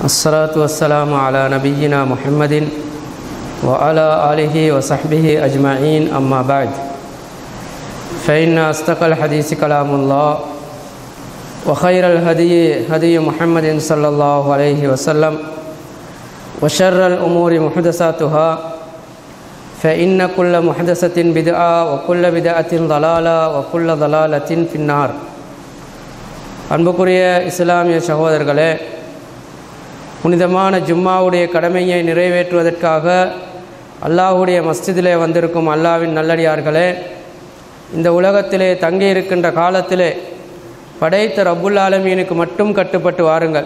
الصلاة والسلام على نبينا محمد وعلى آله وصحبه أجمعين أما بعد فإن أصدق الحديث كلام الله وخير الهدي هدي محمد صلى الله عليه وسلم وشر الأمور محدثاتها فإن كل محدثة بدعة وكل بدعة ضلالة وكل ضلالة في النار அன்புக்குரிய இஸ்லாமிய சகோதரர்களே புனிதமான ஜும்மாவுடைய கடமையை நிறைவேற்றுவதற்காக அல்லாஹுடைய மஸ்ஜிதிலே வந்திருக்கும் அல்லாவின் நல்லடியார்களே இந்த உலகத்திலே தங்கியிருக்கின்ற காலத்திலே படைத்த ரப்புல் ஆலமீனுக்கு மட்டும் கட்டுப்பட்டு வாருங்கள்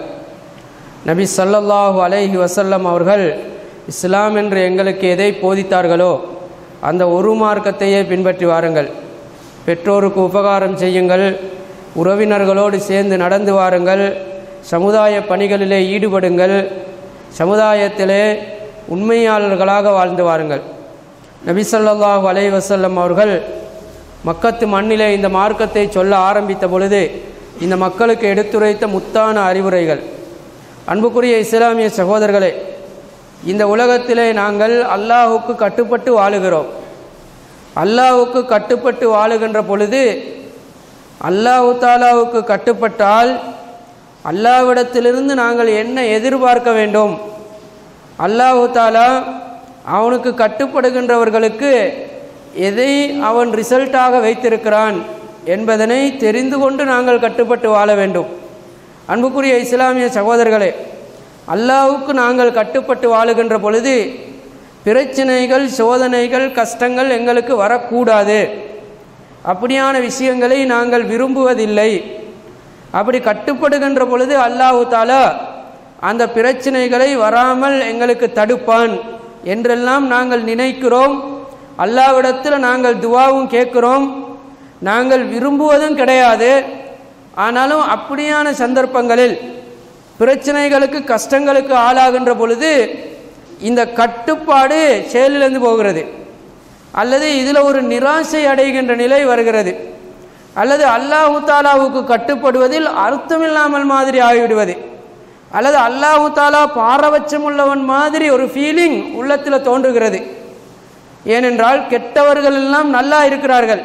நபி சல்லல்லாஹு அலைஹி வசல்லம் அவர்கள் இஸ்லாம் என்று எங்களுக்கு எதை போதித்தார்களோ அந்த ஒரு மார்க்கத்தையே பின்பற்றி வாருங்கள் பெற்றோருக்கு உபகாரம் செய்யுங்கள் உறவினர்களோடு சேர்ந்து நடந்து வாருங்கள் சமுதாய பணிகளிலே ஈடுபடுங்கள் சமுதாயத்திலே உண்மையாளர்களாக வாழ்ந்து வாருங்கள் நபி ஸல்லல்லாஹு அலைஹி வஸல்லம் அவர்கள் மக்கத்து மண்ணிலே இந்த மார்க்கத்தை சொல்ல ஆரம்பித்த பொழுது இந்த மக்களுக்கு எடுத்துரைத்த முத்தான அறிவுரைகள் அன்புக்குரிய இஸ்லாமிய சகோதரர்களே இந்த உலகத்திலே நாங்கள் அல்லாஹுக்கு கட்டுப்பட்டு வாழுகிறோம் அல்லாஹுக்கு கட்டுப்பட்டு வாழுகின்ற பொழுது அல்லாஹு தாலாவுக்கு கட்டுப்பட்டால் அல்லாவிடத்திலிருந்து நாங்கள் என்ன எதிர்பார்க்க வேண்டும் அல்லாஹு தாலா அவனுக்கு கட்டுப்படுகின்றவர்களுக்கு எதை அவன் ரிசல்ட்டாக வைத்திருக்கிறான் என்பதனை தெரிந்து கொண்டு நாங்கள் கட்டுப்பட்டு வாழ வேண்டும் அன்புக்குரிய இஸ்லாமிய சகோதரர்களே அல்லாவுக்கு நாங்கள் கட்டுப்பட்டு வாழுகின்ற பொழுது பிரச்சனைகள் சோதனைகள் கஷ்டங்கள் எங்களுக்கு வரக்கூடாது அப்படியான விஷயங்களை நாங்கள் விரும்புவதில்லை அப்படி கட்டுப்படுகின்ற பொழுது அல்லாஹு தாலா அந்த பிரச்சனைகளை வராமல் எங்களுக்கு தடுப்பான் என்றெல்லாம் நாங்கள் நினைக்கிறோம் அல்லாவிடத்தில் நாங்கள் துவாவும் கேட்குறோம் நாங்கள் விரும்புவதும் கிடையாது ஆனாலும் அப்படியான சந்தர்ப்பங்களில் பிரச்சனைகளுக்கு கஷ்டங்களுக்கு ஆளாகின்ற பொழுது இந்த கட்டுப்பாடு செயலிழந்து போகிறது அல்லது இதில் ஒரு நிராசை அடைகின்ற நிலை வருகிறது அல்லது அல்லாஹு தாலாவுக்கு கட்டுப்படுவதில் அர்த்தமில்லாமல் மாதிரி ஆகிவிடுவது அல்லது அல்லாஹு தாலா பாரபட்சம் உள்ளவன் மாதிரி ஒரு ஃபீலிங் உள்ளத்தில் தோன்றுகிறது ஏனென்றால் கெட்டவர்கள் எல்லாம் நல்லா இருக்கிறார்கள்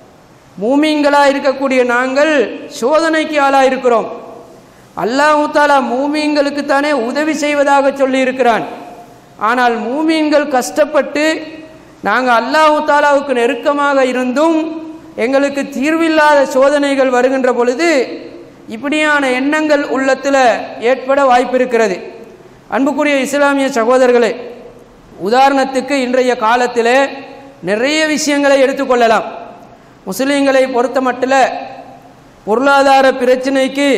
மூமீன்களாக இருக்கக்கூடிய நாங்கள் சோதனைக்கு ஆளாக இருக்கிறோம் அல்லாஹு தாலா மூமீன்களுக்கு தானே உதவி செய்வதாக சொல்லி இருக்கிறான் ஆனால் மூமீன்கள் கஷ்டப்பட்டு நாங்கள் அல்லாஹு தாலாவுக்கு நெருக்கமாக இருந்தும் எங்களுக்கு தீர்வில்லாத சோதனைகள் வருகின்ற பொழுது இப்படியான எண்ணங்கள் உள்ளத்தில் ஏற்பட வாய்ப்பு இருக்கிறது அன்புக்குரிய இஸ்லாமிய சகோதரர்களே உதாரணத்துக்கு இன்றைய காலத்தில் நிறைய விஷயங்களை எடுத்துக்கொள்ளலாம் முஸ்லீம்களை பொறுத்த மட்டில் பொருளாதார பிரச்சனைக்கு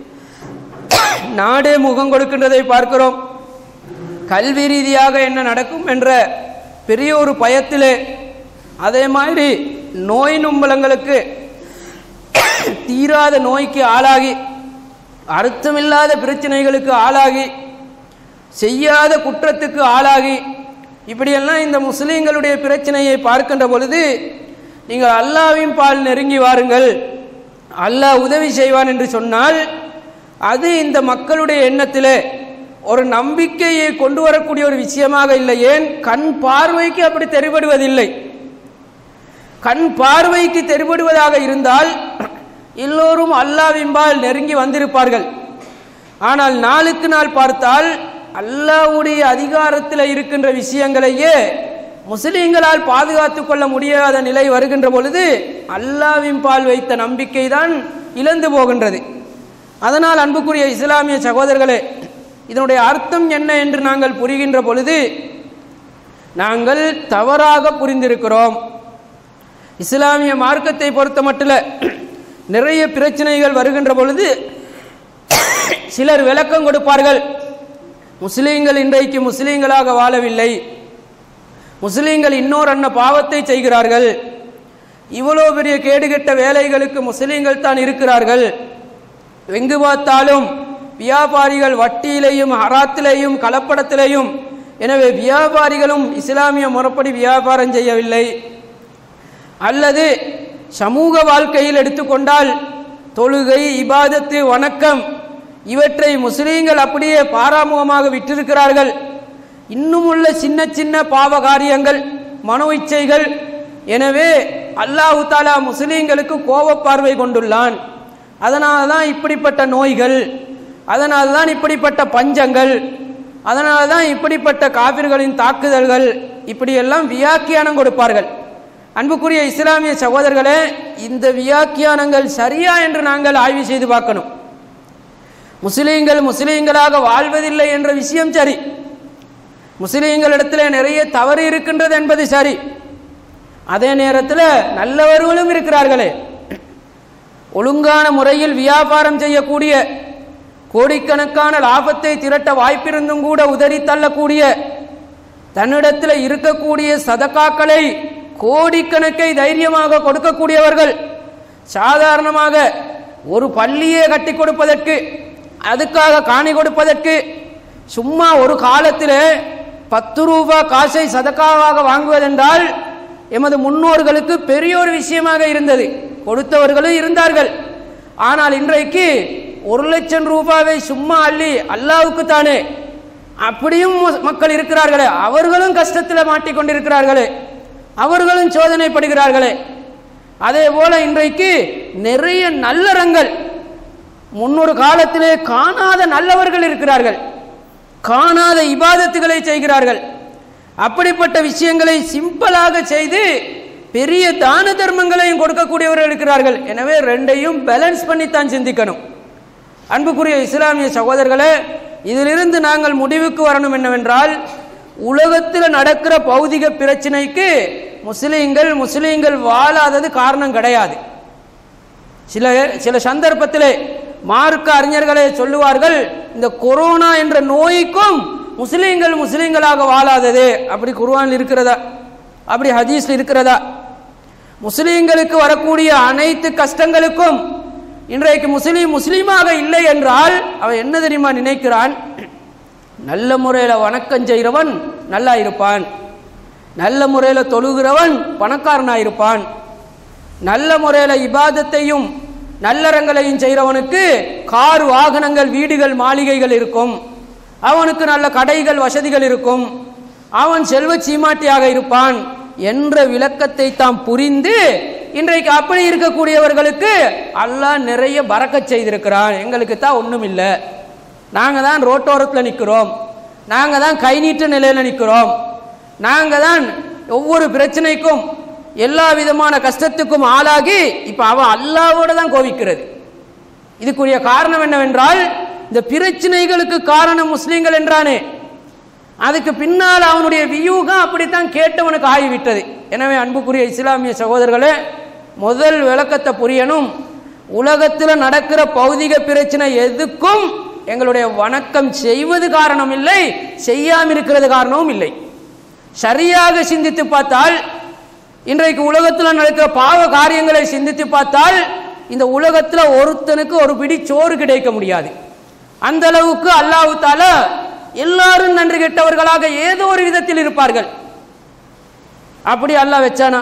நாடே முகம் கொடுக்கின்றதை பார்க்கிறோம் கல்வி ரீதியாக என்ன நடக்கும் என்ற பெரிய ஒரு பயத்திலே அதே மாதிரி நோய் நும்பலங்களுக்கு தீராத நோய்க்கு ஆளாகி அர்த்தமில்லாத பிரச்சனைகளுக்கு ஆளாகி செய்யாத குற்றத்துக்கு ஆளாகி இப்படியெல்லாம் இந்த முஸ்லீம்களுடைய பிரச்சனையை பார்க்கின்ற பொழுது நீங்கள் அல்லாவின் பால் நெருங்கி வாருங்கள் அல்லாஹ் உதவி செய்வான் என்று சொன்னால் அது இந்த மக்களுடைய எண்ணத்தில் ஒரு நம்பிக்கையை கொண்டு வரக்கூடிய ஒரு விஷயமாக இல்லை ஏன் கண் பார்வைக்கு அப்படி தெரிபடுவதில்லை கண் பார்வைக்கு தெரிபடுவதாக இருந்தால் எல்லோரும் அல்லாவின்பால் நெருங்கி வந்திருப்பார்கள் ஆனால் நாளுக்கு நாள் பார்த்தால் அல்லாவுடைய அதிகாரத்தில் இருக்கின்ற விஷயங்களையே முஸ்லீம்களால் பாதுகாத்து கொள்ள முடியாத நிலை வருகின்ற பொழுது அல்லாவின் பால் வைத்த நம்பிக்கை தான் இழந்து போகின்றது அதனால் அன்புக்குரிய இஸ்லாமிய சகோதரர்களே இதனுடைய அர்த்தம் என்ன என்று நாங்கள் புரிகின்ற பொழுது நாங்கள் தவறாக புரிந்திருக்கிறோம் இஸ்லாமிய மார்க்கத்தை பொறுத்த மட்டும் நிறைய பிரச்சனைகள் வருகின்ற பொழுது சிலர் விளக்கம் கொடுப்பார்கள் முஸ்லீம்கள் இன்றைக்கு முஸ்லீம்களாக வாழவில்லை முஸ்லீம்கள் இன்னொரு அன்ன பாவத்தை செய்கிறார்கள் இவ்வளோ பெரிய கேடுகெட்ட வேலைகளுக்கு முஸ்லீம்கள் தான் இருக்கிறார்கள் எங்கு பார்த்தாலும் வியாபாரிகள் வட்டியிலையும் ஹராத்திலையும் கலப்படத்திலையும் எனவே வியாபாரிகளும் இஸ்லாமிய முறைப்படி வியாபாரம் செய்யவில்லை அல்லது சமூக வாழ்க்கையில் எடுத்துக்கொண்டால் தொழுகை இபாதத்து வணக்கம் இவற்றை முஸ்லீம்கள் அப்படியே பாராமுகமாக விட்டிருக்கிறார்கள் இன்னும் உள்ள சின்ன சின்ன பாவ காரியங்கள் மனோ இச்சைகள் எனவே அல்லாஹு தாலா முஸ்லீம்களுக்கு கோபப்பார்வை கொண்டுள்ளான் அதனால தான் இப்படிப்பட்ட நோய்கள் அதனால தான் இப்படிப்பட்ட பஞ்சங்கள் அதனால தான் இப்படிப்பட்ட காபிர்களின் தாக்குதல்கள் இப்படியெல்லாம் வியாக்கியானம் கொடுப்பார்கள் அன்புக்குரிய இஸ்லாமிய சகோதரர்களே இந்த வியாக்கியானங்கள் சரியா என்று நாங்கள் ஆய்வு செய்து பார்க்கணும் முஸ்லீம்கள் முஸ்லீம்களாக வாழ்வதில்லை என்ற விஷயம் சரி முஸ்லீம்களிடத்தில் நிறைய தவறு இருக்கின்றது என்பது சரி அதே நேரத்தில் நல்லவர்களும் இருக்கிறார்களே ஒழுங்கான முறையில் வியாபாரம் செய்யக்கூடிய கோடிக்கணக்கான லாபத்தை திரட்ட வாய்ப்பிருந்தும் கூட உதறி தள்ளக்கூடிய தன்னிடத்தில் இருக்கக்கூடிய சதக்காக்களை கோடிக்கணக்கை தைரியமாக கொடுக்கக்கூடியவர்கள் சாதாரணமாக ஒரு பள்ளியே கட்டி கொடுப்பதற்கு அதுக்காக காணி கொடுப்பதற்கு சும்மா ஒரு காலத்தில் பத்து ரூபா காசை சதக்காவாக வாங்குவதென்றால் எமது முன்னோர்களுக்கு பெரிய ஒரு விஷயமாக இருந்தது கொடுத்தவர்களும் இருந்தார்கள் ஆனால் இன்றைக்கு ஒரு லட்சம் ரூபாவை சும்மா அள்ளி அல்லாவுக்கு தானே அப்படியும் ம- மக்கள் இருக்கிறார்களே அவர்களும் கஷ்டத்தில் மாட்டிக்கொண்டிருக்கிறார்களே அவர்களும் சோதனைப்படுகிறார்களே அதே போல இன்றைக்கு நிறைய நல்லறங்கள் முன்னொரு காலத்திலே காணாத நல்லவர்கள் இருக்கிறார்கள் காணாத இபாதத்துகளை செய்கிறார்கள் அப்படிப்பட்ட விஷயங்களை சிம்பிளாக செய்து பெரிய தான தர்மங்களையும் கொடுக்கக்கூடியவர்கள் இருக்கிறார்கள் எனவே ரெண்டையும் பேலன்ஸ் பண்ணித்தான் சிந்திக்கணும் அன்புக்குரிய இஸ்லாமிய சகோதரர்களே இதிலிருந்து நாங்கள் முடிவுக்கு வரணும் என்னவென்றால் உலகத்தில் நடக்கிற பௌதிக பிரச்சனைக்கு முஸ்லீம்கள் முஸ்லீம்கள் வாழாதது காரணம் கிடையாது சில சில சந்தர்ப்பத்திலே மார்க்க அறிஞர்களே சொல்லுவார்கள் இந்த கொரோனா என்ற நோய்க்கும் முஸ்லீம்கள் முஸ்லீம்களாக வாழாதது அப்படி குர்ஆனில் இருக்கிறதா அப்படி ஹதீஸ்ல இருக்கிறதா முஸ்லீம்களுக்கு வரக்கூடிய அனைத்து கஷ்டங்களுக்கும் இன்றைக்கு முஸ்லீம் முஸ்லீமாக இல்லை என்றால் அவன் என்ன தெரியுமா நினைக்கிறான் நல்ல முறையில் வணக்கம் செய்கிறவன் நல்லா இருப்பான் நல்ல முறையில் தொழுகிறவன் பணக்காரனாக இருப்பான் நல்ல முறையில் இபாதத்தையும் நல்லறங்களையும் செய்கிறவனுக்கு கார் வாகனங்கள் வீடுகள் மாளிகைகள் இருக்கும் அவனுக்கு நல்ல கடைகள் வசதிகள் இருக்கும் அவன் செல்வ சீமாட்டியாக இருப்பான் என்ற விளக்கத்தை தாம் புரிந்து இன்றைக்கு அப்படி இருக்கக்கூடியவர்களுக்கு அல்லாஹ் நிறைய பறக்கச் செய்திருக்கிறான் எங்களுக்கு தான் ஒன்றும் இல்லை நாங்கள் தான் ரோட்டோரத்தில் நிற்கிறோம் நாங்கள் தான் கை நீட்ட நிலையில் நிற்கிறோம் நாங்கள் தான் ஒவ்வொரு பிரச்சனைக்கும் எல்லா விதமான கஷ்டத்துக்கும் ஆளாகி இப்போ அவன் அல்லாவோட தான் கோவிக்கிறது இதுக்குரிய காரணம் என்னவென்றால் இந்த பிரச்சனைகளுக்கு காரணம் முஸ்லீம்கள் என்றானே அதுக்கு பின்னால் அவனுடைய வியூகம் அப்படித்தான் கேட்டவனுக்கு ஆகிவிட்டது எனவே அன்புக்குரிய இஸ்லாமிய சகோதரர்களே முதல் விளக்கத்தை புரியணும் உலகத்தில் நடக்கிற பௌதிக பிரச்சனை எதுக்கும் எங்களுடைய வணக்கம் செய்வது காரணம் இல்லை செய்யாமல் இருக்கிறது காரணமும் இல்லை சரியாக சிந்தித்து பார்த்தால் இன்றைக்கு உலகத்தில் நடக்கிற பாவ காரியங்களை சிந்தித்து பார்த்தால் இந்த உலகத்தில் ஒருத்தனுக்கு ஒரு பிடி சோறு கிடைக்க முடியாது அந்த அளவுக்கு அல்லாஹ் தாலா எல்லாரும் நன்றி கெட்டவர்களாக ஏதோ ஒரு விதத்தில் இருப்பார்கள் அப்படி அல்லாஹ் வச்சானா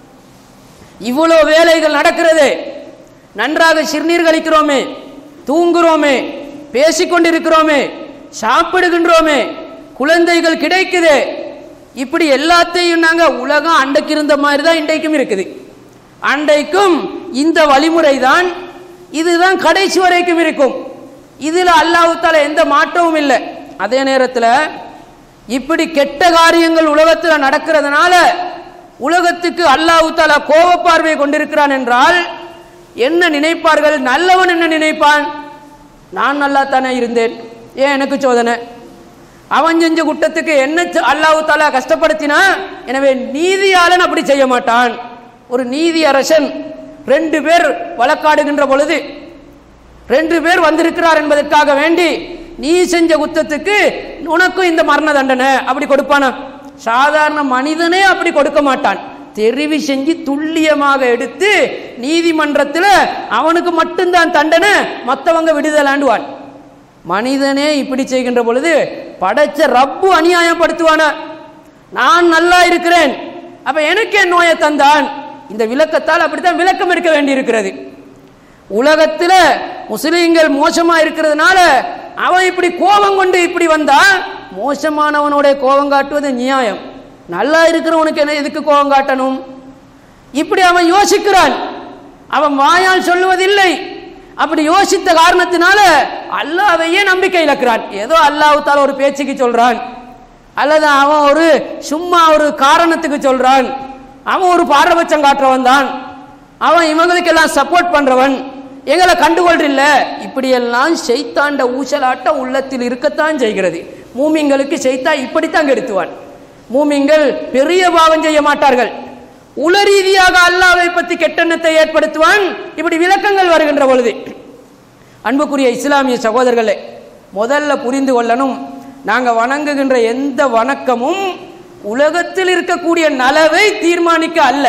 இவ்வளோ வேலைகள் நடக்கிறதே நன்றாக சிறுநீர் கழிக்கிறோமே தூங்குறோமே பேசிக்கொண்டிருக்கிறோமே சாப்பிடுகின்றோமே குழந்தைகள் கிடைக்குதே இப்படி எல்லாத்தையும் நாங்கள் உலகம் அண்டைக்கு இருந்த மாதிரி தான் இன்றைக்கும் இருக்குது அண்டைக்கும் இந்த வழிமுறை தான் இதுதான் கடைசி வரைக்கும் இருக்கும் இதில் அல்லாஹுத்தால எந்த மாற்றமும் இல்லை அதே நேரத்தில் இப்படி கெட்ட காரியங்கள் உலகத்தில் நடக்கிறதுனால உலகத்துக்கு அல்லாஹு தாலா கோபப்பார்வை கொண்டிருக்கிறான் என்றால் என்ன நினைப்பார்கள் நல்லவன் என்ன நினைப்பான் நான் நல்லா தானே இருந்தேன் ஏன் எனக்கு சோதனை அவன் செஞ்ச குற்றத்துக்கு என்ன ச- அல்லாஹ் தாலா கஷ்டப்படுத்தினா எனவே நீதியாளன் அப்படி செய்ய மாட்டான் ஒரு நீதி அரசன் ரெண்டு பேர் வழக்காடுகின்ற பொழுது ரெண்டு பேர் வந்திருக்கிறார் என்பதற்காக வேண்டி நீ செஞ்ச குத்தத்துக்கு உனக்கும் இந்த மரண தண்டனை அப்படி கொடுப்பானா சாதாரண மனிதனே அப்படி கொடுக்க மாட்டான் தெரிவு செஞ்சு துல்லியமாக எடுத்து நீதிமன்றத்தில் அவனுக்கு மட்டும்தான் தண்டனை மற்றவங்க விடுதலாண்டுவான் மனிதனே இப்படி செய்கின்ற பொழுது படைச்ச ரப்பு அநியாயப்படுத்துவானா நான் நல்லா இருக்கிறேன் அப்ப எனக்கு என் நோயை தந்தான் இந்த விளக்கத்தால் அப்படித்தான் விளக்கம் இருக்க வேண்டி இருக்கிறது உலகத்துல முஸ்லீம்கள் மோசமா இருக்கிறதுனால அவன் இப்படி கோபம் கொண்டு இப்படி வந்தா மோசமானவனோட கோபம் காட்டுவது நியாயம் நல்லா இருக்கிறவனுக்கு என்ன எதுக்கு கோபம் காட்டணும் இப்படி அவன் யோசிக்கிறான் அவன் வாயால் சொல்லுவதில்லை அப்படி யோசித்த காரணத்தினால அல்லாவையே நம்பிக்கை இழக்கிறான் ஏதோ அல்லாஹ்வுத்தால ஒரு பேச்சுக்கு சொல்றான் அல்லது அவன் ஒரு சும்மா ஒரு காரணத்துக்கு சொல்றான் அவன் ஒரு பாரபட்சம் காட்டுறவன் தான் அவன் இவங்களுக்கெல்லாம் சப்போர்ட் பண்றவன் எங்களை கண்டுகொள்றில்ல இப்படியெல்லாம் செய்தாண்ட ஊசலாட்டம் உள்ளத்தில் இருக்கத்தான் செய்கிறது மூமிங்களுக்கு செய்தா இப்படித்தான் கெடுத்துவான் மூமிங்கள் பெரிய பாவம் செய்ய மாட்டார்கள் உள ரீதியாக அல்லாவை பற்றி கெட்டெண்ணத்தை ஏற்படுத்துவான் இப்படி விளக்கங்கள் வருகின்ற பொழுது அன்புக்குரிய இஸ்லாமிய சகோதரர்களே முதல்ல புரிந்து கொள்ளணும் நாங்க வணங்குகின்ற எந்த வணக்கமும் உலகத்தில் இருக்கக்கூடிய நலவை தீர்மானிக்க அல்ல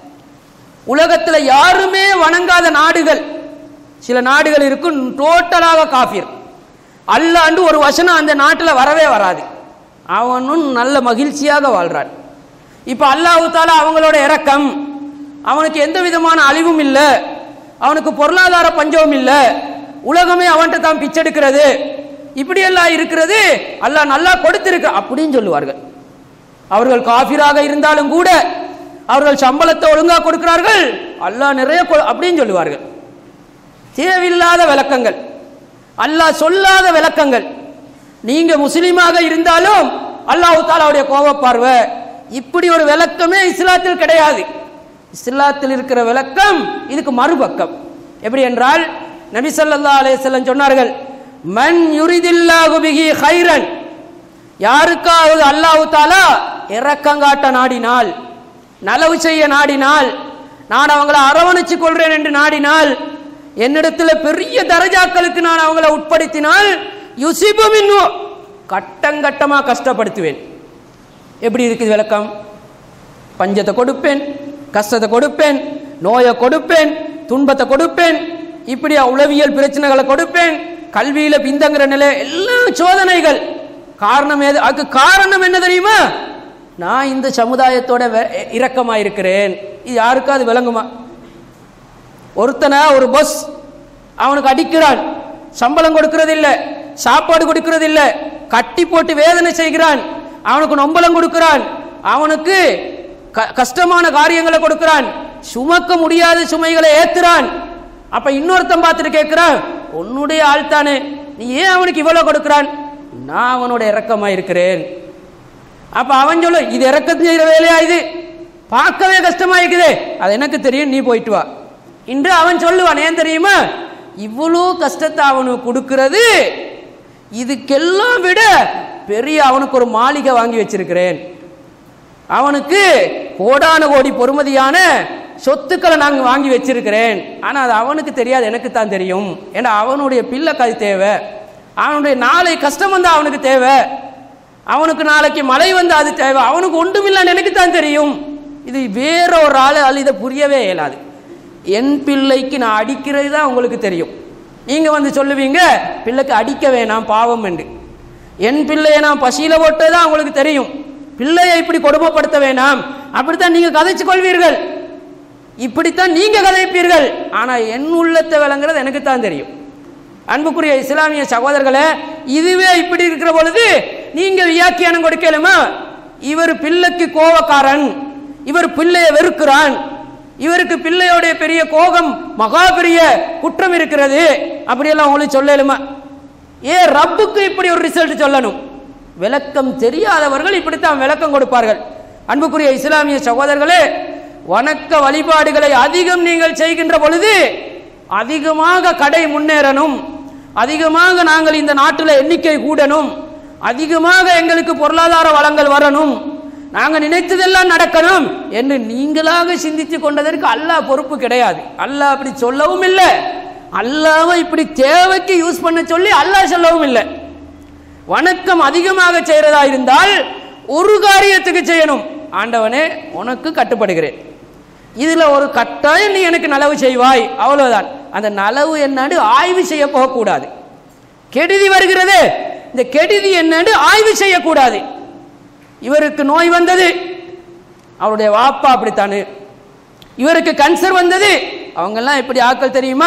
உலகத்தில் யாருமே வணங்காத நாடுகள் சில நாடுகள் இருக்கும் டோட்டலாக காஃபிர் அல்லாண்டு ஒரு வசனம் அந்த நாட்டில் வரவே வராது அவனும் நல்ல மகிழ்ச்சியாக வாழ்றான் இப்போ அல்லாஹு தாலா அவங்களோட இரக்கம் அவனுக்கு எந்த விதமான அழிவும் இல்லை அவனுக்கு பொருளாதார பஞ்சமும் இல்லை உலகமே அவன்கிட்ட தான் பிச்செடுக்கிறது இப்படியெல்லாம் இருக்கிறது அல்லாஹ் நல்லா கொடுத்திருக்க அப்படின்னு சொல்லுவார்கள் அவர்கள் காஃபிராக இருந்தாலும் கூட அவர்கள் சம்பளத்தை ஒழுங்கா கொடுக்கிறார்கள் அல்லாஹ் நிறைய கொ- அப்படின்னு சொல்லுவார்கள் தேவையில்லாத விளக்கங்கள் அல்லாஹ் சொல்லாத விளக்கங்கள் நீங்க முஸ்லீமாக இருந்தாலும் அல்லாஹ் தாலாவுடைய கோபப்பார்வை இப்படி ஒரு விளக்கமே இஸ்லாத்தில் கிடையாது இஸ்லாத்தில் இருக்கிற விளக்கம் இதுக்கு மறுபக்கம் எப்படி என்றால் நபி ஸல்லல்லாஹு அலைஹி வஸல்லம் சொன்னார்கள் மன் யுரிதில்லாஹு பிஹி ஹைரன் யாருக்காவது அல்லாஹ் தாலா இரக்கங்காட்ட நாடினால் நலவு செய்ய நாடினால் நான் அவங்கள அரவணைச்சு கொள்றேன் என்று நாடினால் என்னிடத்தில் பெரிய தரஜாக்களுக்கு நான் அவங்கள உட்படுத்தினால் யுசிபு மின்னு கட்டங்கட்டமா கஷ்டப்படுத்துவேன் எப்படி இருக்குது விளக்கம் பஞ்சத்தை கொடுப்பேன் கஷ்டத்தை கொடுப்பேன் நோயை கொடுப்பேன் துன்பத்தை கொடுப்பேன் இப்படி உளவியல் பிரச்சனைகளை கொடுப்பேன் கல்வியில பிந்தங்கிற நிலை எல்லாம் சோதனைகள் காரணம் எது அதுக்கு காரணம் என்ன தெரியுமா நான் இந்த சமுதாயத்தோட வெ- இரக்கமா இருக்கிறேன் இது யாருக்காவது விளங்குமா ஒருத்தனை ஒரு பஸ் அவனுக்கு அடிக்கிறான் சம்பளம் கொடுக்கிறது இல்ல சாப்பாடு கொடுக்கிறது இல்ல கட்டி போட்டு வேதனை செய்கிறான் அவனுக்கு நொம்பலம் கொடுக்கிறான் அவனுக்கு க- கஷ்டமான காரியங்களை கொடுக்கிறான் சுமக்க முடியாத சுமைகளை ஏத்துறான் அப்ப இன்னொருத்தன் பார்த்துட்டு கேட்கிறான் உன்னுடைய ஆள் தானே நீ ஏன் அவனுக்கு இவ்வளவு கொடுக்கிறான் நான் அவனோட இரக்கமா இருக்கிறேன் அப்ப அவன் சொல்லு இது இறக்கத்து செய்யற வேலையா இது பார்க்கவே கஷ்டமா இருக்குதே அது எனக்கு தெரியும் நீ போயிட்டு வா இன்று அவன் சொல்லுவான் ஏன் தெரியுமா இவ்வளோ கஷ்டத்தை அவனுக்கு கொடுக்கிறது இதுக்கெல்லாம் விட பெரிய அவனுக்கு ஒரு மாளிகை வாங்கி வச்சிருக்கிறேன் அவனுக்கு கோடான கோடி பொறுமதியான சொத்துக்களை நாங்கள் வாங்கி வச்சிருக்கிறேன் ஆனால் அது அவனுக்கு தெரியாது எனக்கு தான் தெரியும் ஏன்னா அவனுடைய பிள்ளைக்கு அது தேவை அவனுடைய நாளை கஷ்டம் வந்து அவனுக்கு தேவை அவனுக்கு நாளைக்கு மழை வந்து அது தேவை அவனுக்கு ஒன்றுமில்லைன்னு எனக்கு தான் தெரியும் இது வேற ஒரு ஆள் இதை புரியவே இயலாது என் பிள்ளைக்கு நான் அடிக்கிறது தான் உங்களுக்கு தெரியும் நீங்க வந்து சொல்லுவீங்க பிள்ளைக்கு அடிக்க வேணாம் பாவம் என்று என் பிள்ளையை நான் பசியில போட்டது தான் உங்களுக்கு தெரியும் பிள்ளையை இப்படி கொடுமைப்படுத்த வேணாம் அப்படித்தான் நீங்க கதைச்சு கொள்வீர்கள் இப்படித்தான் நீங்க கதைப்பீர்கள் ஆனா என் உள்ளத்தை விளங்குறது எனக்கு தான் தெரியும் அன்புக்குரிய இஸ்லாமிய சகோதரர்களே இதுவே இப்படி இருக்கிற பொழுது நீங்க வியாக்கியானம் கொடுக்கலுமா இவர் பிள்ளைக்கு கோவக்காரன் இவர் பிள்ளையை வெறுக்கிறான் இவருக்கு பிள்ளையோடைய பெரிய கோபம் மகா பெரிய குற்றம் இருக்கிறது அப்படியெல்லாம் உங்களுக்கு சொல்லலுமா ஏ ரப்புக்கு இப்படி ஒரு ரிசல்ட் சொல்லணும் விளக்கம் தெரியாதவர்கள் இப்படித்தான் விளக்கம் கொடுப்பார்கள் அன்புக்குரிய இஸ்லாமிய சகோதரர்களே வணக்க வழிபாடுகளை அதிகம் நீங்கள் செய்கின்ற பொழுது அதிகமாக கடை முன்னேறணும் அதிகமாக நாங்கள் இந்த நாட்டில் எண்ணிக்கை கூடணும் அதிகமாக எங்களுக்கு பொருளாதார வளங்கள் வரணும் நாங்கள் நினைத்ததெல்லாம் நடக்கணும் என்று நீங்களாக சிந்தித்து கொண்டதற்கு அல்லாஹ் பொறுப்பு கிடையாது அல்லாஹ் அப்படி சொல்லவும் இல்லை அல்லாஹ்வை இப்படி தேவைக்கு யூஸ் பண்ண சொல்லி அல்லாஹ் சொல்லவும் இல்லை வணக்கம் அதிகமாக செய்யறதா இருந்தால் ஒரு காரியத்துக்கு செய்யணும் ஆண்டவனே உனக்கு கட்டுப்படுகிறேன் இதுல ஒரு கட்டாயம் நீ எனக்கு நலவு செய்வாய் அவ்வளவுதான் அந்த நலவு என்னன்னு ஆய்வு செய்ய போகக்கூடாது கெடுதி வருகிறது இந்த கெடுதி என்னன்னு ஆய்வு செய்யக்கூடாது இவருக்கு நோய் வந்தது அவருடைய வாப்பா அப்படித்தானு இவருக்கு கன்சர் வந்தது அவங்கெல்லாம் எப்படி ஆட்கள் தெரியுமா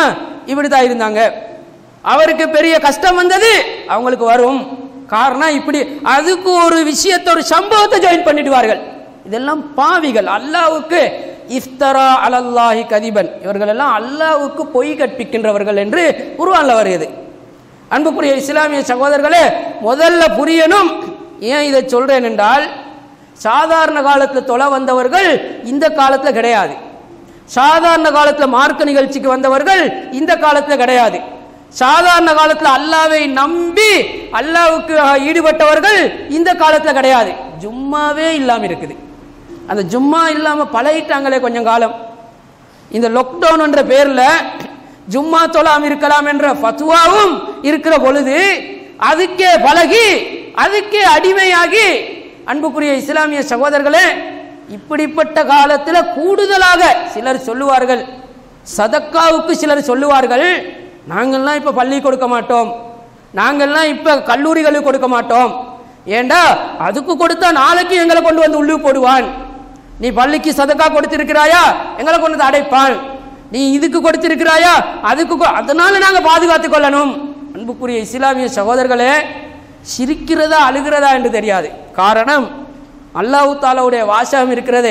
இப்படி தான் இருந்தாங்க அவருக்கு பெரிய கஷ்டம் வந்தது அவங்களுக்கு வரும் காரணம் இப்படி அதுக்கு ஒரு விஷயத்தை ஒரு சம்பவத்தை ஜாயின் பண்ணிடுவார்கள் இதெல்லாம் பாவிகள் அல்லாவுக்கு இஃப்தரா அலல்லாஹி கதிபன் இவர்கள் எல்லாம் அல்லாவுக்கு பொய் கற்பிக்கின்றவர்கள் என்று குர்ஆன்ல வருகிறது அன்புக்குரிய இஸ்லாமிய சகோதரர்களே முதல்ல புரியணும் ஏன் இதை சொல்றேன் என்றால் சாதாரண காலத்தில் தொலை வந்தவர்கள் இந்த காலத்தில் கிடையாது சாதாரண காலத்தில் மார்க்க நிகழ்ச்சிக்கு வந்தவர்கள் இந்த காலத்தில் கிடையாது சாதாரண காலத்தில் அல்லாவை நம்பி அல்லாவுக்கு ஈடுபட்டவர்கள் இந்த காலத்தில் கிடையாது ஜும்மாவே இல்லாம இருக்குது அந்த ஜும்மா இல்லாம பழகிட்டாங்களே கொஞ்சம் காலம் இந்த லாக்டவுன் என்ற பேர்ல ஜும்மா தொழாம இருக்கலாம் என்ற ஃபத்வாவும் இருக்கிற பொழுது அதுக்கே பழகி அதுக்கே அடிமையாகி அன்புக்குரிய இஸ்லாமிய சகோதரர்களே இப்படிப்பட்ட காலத்தில் கூடுதலாக சிலர் சொல்லுவார்கள் சதக்காவுக்கு சிலர் சொல்லுவார்கள் நாங்கள்லாம் இப்ப பள்ளி கொடுக்க மாட்டோம் நாங்கள்லாம் இப்ப கல்லூரிகளுக்கு கொடுக்க மாட்டோம் ஏண்டா அதுக்கு கொடுத்தா நாளைக்கு எங்களை கொண்டு வந்து உள்ளு போடுவான் நீ பள்ளிக்கு சதக்கா கொடுத்திருக்கிறாயா எங்களை கொண்டு வந்து அடைப்பான் நீ இதுக்கு கொடுத்திருக்கிறாயா அதுக்கு கொ- அதனால நாங்க பாதுகாத்துக் கொள்ளணும் அன்புக்குரிய இஸ்லாமிய சகோதரர்களே சிரிக்கிறதா அழுகிறதா என்று தெரியாது காரணம் அல்லாஹ் தாலாவுடைய வாசகம் இருக்கிறதே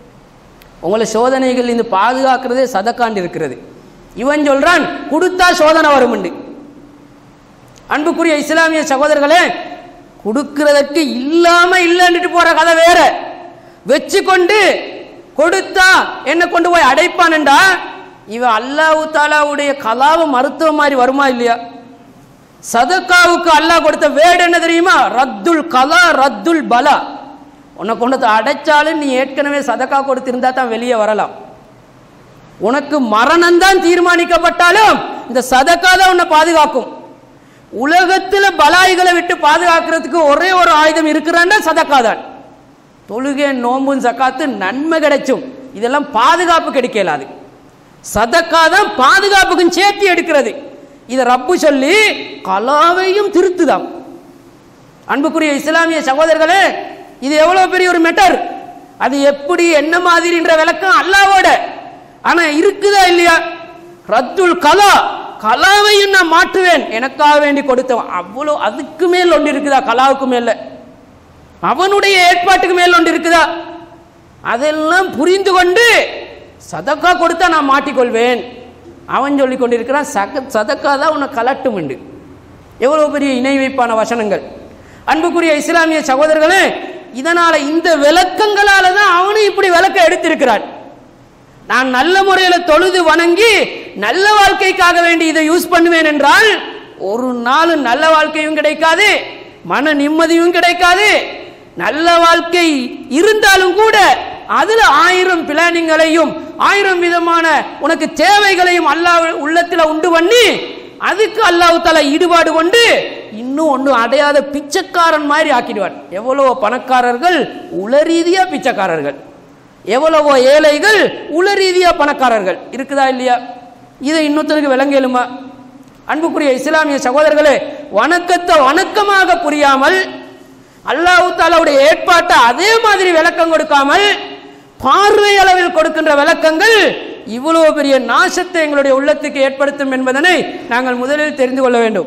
உங்களை சோதனைகள் இந்த பாதுகாக்கிறதே சதக்காண்டு இருக்கிறது இவன் சொல்றான் கொடுத்தா சோதனை வருமுண்டு அன்புக்குரிய இஸ்லாமிய சகோதரர்களே கொடுக்கிறதற்கு இல்லாம இல்லைன்னுட்டு போற கதை வேற வச்சு கொண்டு கொடுத்தா என்ன கொண்டு போய் அடைப்பான்டா இவன் அல்லாஹ் தாலாவுடைய கலாவை மருத்துவம் மாதிரி வருமா இல்லையா சதக்காவுக்கு அல்லாஹ் கொடுத்த வேடு என்ன தெரியுமா ரத்துல் கலா ரத்துல் பலா உன்னை கொண்டு வந்து அடைச்சாலும் நீ ஏற்கனவே சதக்கா கொடுத்திருந்தா தான் வெளியே வரலாம் உனக்கு மரணம் தான் தீர்மானிக்கப்பட்டாலும் இந்த சதக்கா தான் உன்னை பாதுகாக்கும் உலகத்துல பலாய்களை விட்டு பாதுகாக்கிறதுக்கு ஒரே ஒரு ஆயுதம் இருக்கிறான்னா சதக்கா தான் தொழுகை நோம்பும் சக்காத்து நன்மை கிடைச்சும் இதெல்லாம் பாதுகாப்பு கிடைக்கலாது சதக்கா தான் பாதுகாப்புக்கும் சேர்த்து எடுக்கிறது இதை ரப்பு சொல்லி கலாவையும் திருத்துதாம் அன்புக்குரிய இஸ்லாமிய சகோதரர்களே இது எவ்வளவு பெரிய ஒரு மெட்டர் அது எப்படி என்ன மாதிரின்ற விளக்கம் அல்லாவோட ஆனா இருக்குதா இல்லையா ரத்துல் கலா கலாவையும் நான் மாற்றுவேன் எனக்காக வேண்டி கொடுத்தவன் அவ்வளோ அதுக்கு மேல் ஒன்று இருக்குதா கலாவுக்கு மேல அவனுடைய ஏற்பாட்டுக்கு மேல் ஒன்று இருக்குதா அதெல்லாம் புரிந்து கொண்டு சதக்கா கொடுத்தா நான் மாட்டிக்கொள்வேன் அவன் சொல்லி கொண்டிருக்கிறான் சக சதக்கா தான் உன்னை கலட்டும் உண்டு எவ்வளவு பெரிய இணை வைப்பான வசனங்கள் அன்புக்குரிய இஸ்லாமிய சகோதரர்களே இதனால இந்த விளக்கங்களால தான் அவனும் இப்படி விளக்க எடுத்திருக்கிறான் நான் நல்ல முறையில் தொழுது வணங்கி நல்ல வாழ்க்கைக்காக வேண்டி இதை யூஸ் பண்ணுவேன் என்றால் ஒரு நாள் நல்ல வாழ்க்கையும் கிடைக்காது மன நிம்மதியும் கிடைக்காது நல்ல வாழ்க்கை இருந்தாலும் கூட அதுல ஆயிரம் பிளானிங்களையும் ஆயிரம் விதமான உனக்கு தேவைகளையும் அல்லாஹ் உள்ளத்துல உண்டு பண்ணி அதுக்கு அல்லாஹ் தஆலா ஈடுபாடு கொண்டு இன்னும் ஒன்றும் அடையாத பிச்சைக்காரன் மாதிரி ஆக்கிடுவான் எவ்வளவோ பணக்காரர்கள் உளரீதியா பிச்சைக்காரர்கள் எவ்வளவோ ஏழைகள் உளரீதியா பணக்காரர்கள் இருக்குதா இல்லையா இதை இன்னொருத்தருக்கு விளங்கலுமா அன்புக்குரிய இஸ்லாமிய சகோதரர்களே வணக்கத்தை வணக்கமாக புரியாமல் அல்லாஹ் தாலாவுடைய ஏற்பாட்டை அதே மாதிரி விளக்கம் கொடுக்காமல் பார்வை அளவில் கொடுக்கின்ற விளக்கங்கள் இவ்வளவு பெரிய நாசத்தை எங்களுடைய உள்ளத்துக்கு ஏற்படுத்தும் என்பதனை நாங்கள் முதலில் தெரிந்து கொள்ள வேண்டும்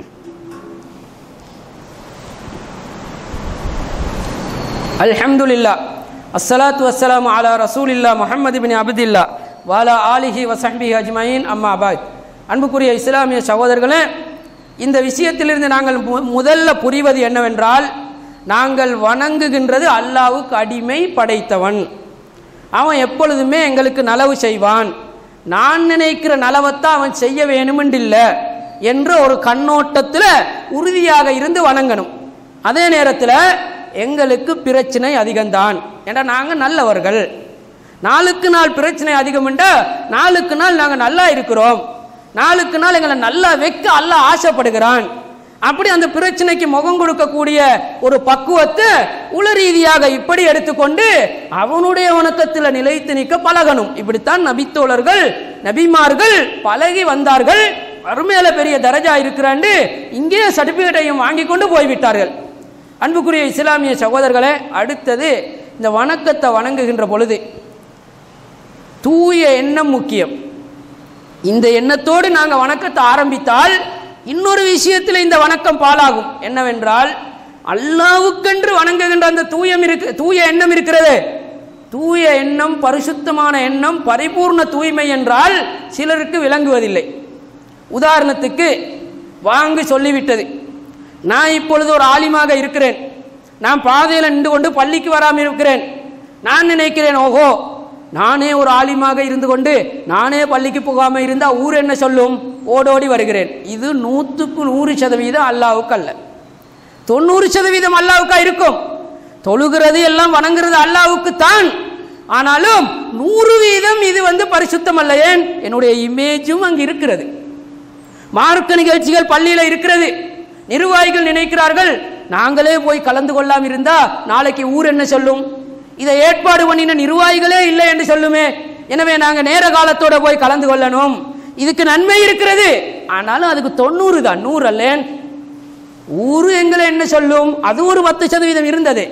அல்ஹம்துலில்லா அஸ்ஸலாத்து வஸ்ஸலாமு அலா ரசூலில்லா முஹம்மது பின் அப்துல்லா வாலா ஆலிஹி வசஹ்பி அஜ்மயின் அம்மா அபாத் அன்புக்குரிய இஸ்லாமிய சகோதரர்களே இந்த விஷயத்திலிருந்து நாங்கள் மு- முதல்ல புரிவது என்னவென்றால் நாங்கள் வணங்குகின்றது அல்லாவுக்கு அடிமை படைத்தவன் அவன் எப்பொழுதுமே எங்களுக்கு நலவு செய்வான் நான் நினைக்கிற நலவத்தான் அவன் செய்ய வேணுமென்றில்ல என்ற ஒரு கண்ணோட்டத்தில் உறுதியாக இருந்து வணங்கணும் அதே நேரத்தில் எங்களுக்கு பிரச்சனை அதிகம்தான் ஏன்னா நாங்கள் நல்லவர்கள் நாளுக்கு நாள் பிரச்சனை அதிகம்ண்டா நாளுக்கு நாள் நாங்கள் நல்லா இருக்கிறோம் நாளுக்கு நாள் எங்களை நல்லா வைக்க அல்லாஹ் ஆசைப்படுகிறான் அப்படி அந்த பிரச்சனைக்கு முகம் கொடுக்கக்கூடிய ஒரு பக்குவத்தை உள ரீதியாக இப்படி எடுத்துக்கொண்டு அவனுடைய வணக்கத்தில் நிலைத்து நிற்க பழகணும் இப்படித்தான் நபித்தோழர்கள் நபிமார்கள் பழகி வந்தார்கள் அருமையில பெரிய தரஜா இருக்கிறாண்டு இங்கே சர்டிபிகேட்டையும் வாங்கி கொண்டு போய்விட்டார்கள் அன்புக்குரிய இஸ்லாமிய சகோதரர்களே அடுத்தது இந்த வணக்கத்தை வணங்குகின்ற பொழுது தூய எண்ணம் முக்கியம் இந்த எண்ணத்தோடு நாங்கள் வணக்கத்தை ஆரம்பித்தால் இன்னொரு விஷயத்தில் இந்த வணக்கம் பாலாகும் என்னவென்றால் அல்லாவுக்கென்று வணங்குகின்ற அந்த தூயம் இருக்கு தூய எண்ணம் இருக்கிறது தூய எண்ணம் பரிசுத்தமான எண்ணம் பரிபூர்ண தூய்மை என்றால் சிலருக்கு விளங்குவதில்லை உதாரணத்துக்கு வாங்கு சொல்லிவிட்டது நான் இப்பொழுது ஒரு ஆலிமாக இருக்கிறேன் நான் பாதையில் நின்று கொண்டு பள்ளிக்கு வராமல் இருக்கிறேன் நான் நினைக்கிறேன் ஓஹோ நானே ஒரு ஆலிமாக இருந்து கொண்டு நானே பள்ளிக்கு போகாமல் இருந்தால் ஊர் என்ன சொல்லும் ஓடோடி வருகிறேன் இது நூற்றுக்கு நூறு சதவீதம் அல்லாவுக்கு அல்ல தொண்ணூறு சதவீதம் அல்லாவுக்கா இருக்கும் தொழுகிறது எல்லாம் வணங்குறது அல்லாவுக்கு தான் ஆனாலும் நூறு வீதம் இது வந்து பரிசுத்தம் அல்ல ஏன் என்னுடைய இமேஜும் அங்கு இருக்கிறது மார்க்க நிகழ்ச்சிகள் பள்ளியில் இருக்கிறது நிர்வாகிகள் நினைக்கிறார்கள் நாங்களே போய் கலந்து கொள்ளாம இருந்தா நாளைக்கு ஊர் என்ன சொல்லும் இதை ஏற்பாடு பண்ணின நிர்வாகிகளே இல்லை என்று சொல்லுமே எனவே நாங்க நேர காலத்தோட போய் கலந்து கொள்ளணும் இதுக்கு நன்மை இருக்கிறது ஆனாலும் அதுக்கு தொண்ணூறு தான் நூறு அல்லேன் ஊரு எங்களை என்ன சொல்லும் அது ஒரு பத்து சதவீதம் இருந்தது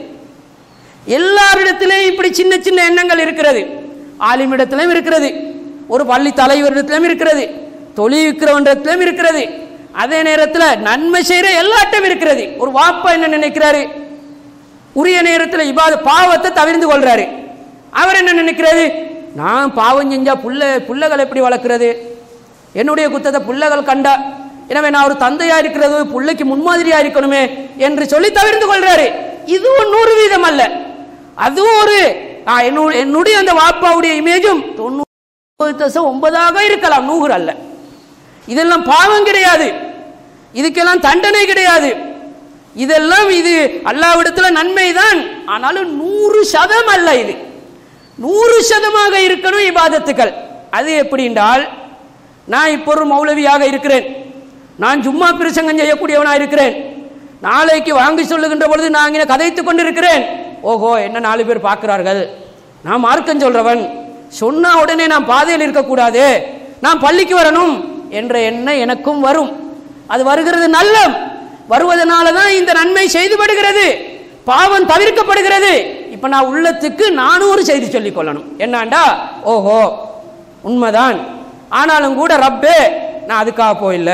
எல்லாரிடத்திலேயும் இப்படி சின்ன சின்ன எண்ணங்கள் இருக்கிறது ஆலிமிடத்திலும் இருக்கிறது ஒரு பள்ளி தலைவரிடத்திலும் இருக்கிறது தொழில் விற்கிறவனிடத்திலும் இருக்கிறது அதே நேரத்தில் நன்மை செய்கிற எல்லாட்டும் இருக்கிறது ஒரு வாப்பா என்ன நினைக்கிறாரு உரிய நேரத்தில் இபாத பாவத்தை தவிர்ந்து கொள்றாரு அவர் என்ன நினைக்கிறாரு நான் பாவம் செஞ்சா புள்ள புள்ளகள் எப்படி வளர்க்கிறது என்னுடைய குத்தத்தை புள்ளகள் கண்டா எனவே நான் ஒரு தந்தையா இருக்கிறது பிள்ளைக்கு முன்மாதிரியா இருக்கணுமே என்று சொல்லி தவிர்த்து கொள்றாரு இதுவும் நூறு வீதம் அல்ல அதுவும் ஒரு ஆ, என்னுடைய என்னுடைய அந்த வாப்பாவுடைய இமேஜும் தொண்ணூறு தசம் ஒன்பதாக இருக்கலாம் நூறு அல்ல இதெல்லாம் பாவம் கிடையாது இதுக்கெல்லாம் தண்டனை கிடையாது இதெல்லாம் இது அல்லாவிடத்துல நன்மைதான் ஆனாலும் நூறு சதம் அல்ல இது நூறு சதமாக இருக்கணும் இபாதத்துக்கள் அது எப்படி என்றால் நான் இப்போ ஒரு மௌலவியாக இருக்கிறேன் நான் சும்மா பிரசங்கம் செய்யக்கூடியவனா இருக்கிறேன் நாளைக்கு வாங்கி சொல்லுகின்ற பொழுது நான் இங்கே கதைத்துக் கொண்டிருக்கிறேன் ஓஹோ என்ன நாலு பேர் பார்க்கிறார்கள் நான் மார்க்கம் சொல்றவன் சொன்னா உடனே நான் பாதையில் இருக்கக்கூடாது நான் பள்ளிக்கு வரணும் என்ற எண்ணம் எனக்கும் வரும் அது வருகிறது நல்லம் வருவதனால தான் இந்த நன்மை செய்துபடுகிறது பாவம் தவிர்க்கப்படுகிறது இப்ப நான் உள்ளத்துக்கு நானும் ஒரு செய்தி சொல்லிக் கொள்ளணும் என்னாண்டா ஓஹோ உண்மைதான் ஆனாலும் கூட ரப்பே நான் அதுக்காக போயில்ல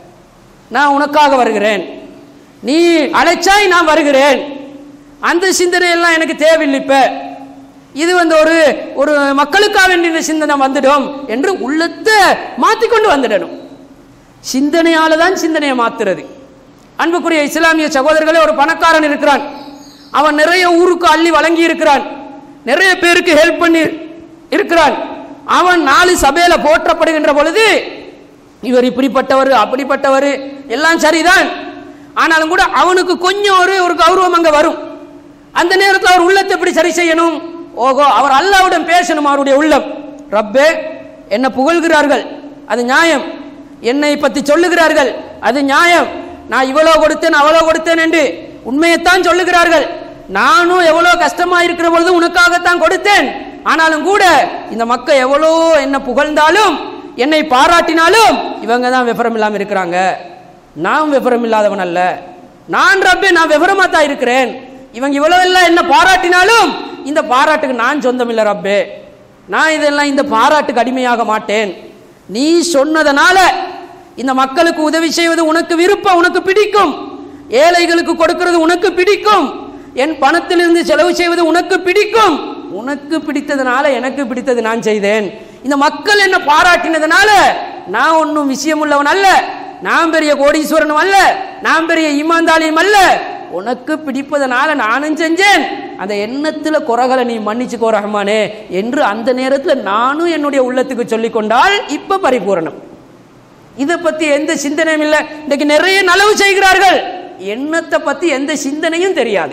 நான் உனக்காக வருகிறேன் நீ அழைச்சாய் நான் வருகிறேன் அந்த சிந்தனை எல்லாம் எனக்கு தேவையில்லை இப்ப இது வந்து ஒரு ஒரு மக்களுக்காக வேண்டிய இந்த சிந்தனை வந்துடும் என்று உள்ளத்தை மாத்திக்கொண்டு வந்துடணும் சிந்தனையால தான் சிந்தனையை மாத்துறது அன்புக்குரிய இஸ்லாமிய சகோதரர்களே ஒரு பணக்காரன் இருக்கிறான் அவன் நிறைய ஊருக்கு அள்ளி வழங்கி இருக்கிறான் நிறைய பேருக்கு ஹெல்ப் பண்ணி இருக்கிறான் அவன் நாலு சபையில போற்றப்படுகின்ற பொழுது இவர் இப்படிப்பட்டவர் அப்படிப்பட்டவர் எல்லாம் சரிதான் ஆனாலும் கூட அவனுக்கு கொஞ்சம் ஒரு ஒரு கௌரவம் அங்க வரும் அந்த நேரத்தில் அவர் உள்ளத்தை எப்படி சரி செய்யணும் ஓஹோ அவர் அல்லாவுடன் பேசணும் அவருடைய உள்ளம் ரப்பே என்ன புகழ்கிறார்கள் அது நியாயம் என்னை பத்தி சொல்லுகிறார்கள் அது நியாயம் நான் இவ்வளோ கொடுத்தேன் அவ்வளோ கொடுத்தேன் என்று உண்மையைத்தான் சொல்லுகிறார்கள் நானும் எவ்வளோ கஷ்டமா இருக்கிற பொழுது உனக்காகத்தான் கொடுத்தேன் ஆனாலும் கூட இந்த மக்கள் எவ்வளோ என்ன புகழ்ந்தாலும் என்னை பாராட்டினாலும் இவங்க தான் விவரம் இல்லாமல் இருக்கிறாங்க நான் விவரம் இல்லாதவன் அல்ல நான் ரப்பே நான் விவரமா தான் இருக்கிறேன் இவங்க இவ்வளவு எல்லாம் என்ன பாராட்டினாலும் இந்த பாராட்டுக்கு நான் சொந்தம் இல்லை ரப்பே நான் இதெல்லாம் இந்த பாராட்டுக்கு அடிமையாக மாட்டேன் நீ சொன்னதனால இந்த மக்களுக்கு உதவி செய்வது உனக்கு விருப்பம் உனக்கு பிடிக்கும் ஏழைகளுக்கு கொடுக்கிறது உனக்கு பிடிக்கும் என் பணத்திலிருந்து செலவு செய்வது உனக்கு பிடிக்கும் உனக்கு பிடித்ததுனால எனக்கு பிடித்தது நான் செய்தேன் இந்த மக்கள் என்ன பாராட்டினதுனால நான் ஒன்றும் விஷயம் உள்ளவன் அல்ல நான் பெரிய கோடீஸ்வரனும் அல்ல நான் பெரிய ஈமாந்தாளியும் அல்ல உனக்கு பிடிப்பதனால நானும் செஞ்சேன் அந்த எண்ணத்துல குறைகளை நீ மன்னிச்சுக்கோ ரஹ்மானே என்று அந்த நேரத்தில் நானும் என்னுடைய உள்ளத்துக்கு சொல்லிக் கொண்டால் இப்ப பரிபூரணம் இதை பத்தி எந்த சிந்தனையும் இல்லை இன்னைக்கு நிறைய நலவு செய்கிறார்கள் எண்ணத்தை பத்தி எந்த சிந்தனையும் தெரியாது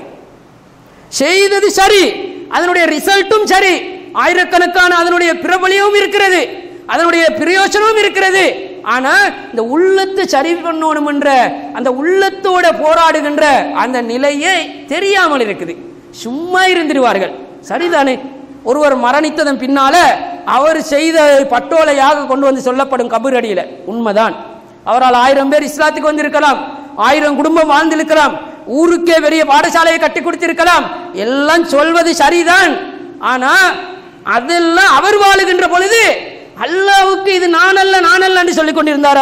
செய்தது சரி அதனுடைய ரிசல்ட்டும் சரி ஆயிரக்கணக்கான அதனுடைய பிரபலியமும் இருக்கிறது அதனுடைய பிரயோஜனமும் இருக்கிறது ஆனா இந்த உள்ளத்தை சரி பண்ணணும் என்ற அந்த உள்ளத்தோட போராடுகின்ற அந்த நிலையே தெரியாமல் இருக்குது சும்மா இருந்துருவார்கள் சரிதானே ஒருவர் மரணித்ததன் பின்னால அவர் செய்த பட்டோலையாக கொண்டு வந்து சொல்லப்படும் கபரடியில உண்மைதான் அவரால் ஆயிரம் பேர் இஸ்லாத்துக்கு வந்திருக்கலாம் ஆயிரம் குடும்பம் வாழ்ந்திருக்கலாம் ஊருக்கே பெரிய பாடசாலையை கட்டி கொடுத்திருக்கலாம் எல்லாம் சொல்வது சரிதான் ஆனா அதெல்லாம் அவர் வாழுகின்ற பொழுது அல்லாவுக்கு இது நான் அல்ல நான் அல்லன்னு சொல்லிக் கொண்டிருந்தாரா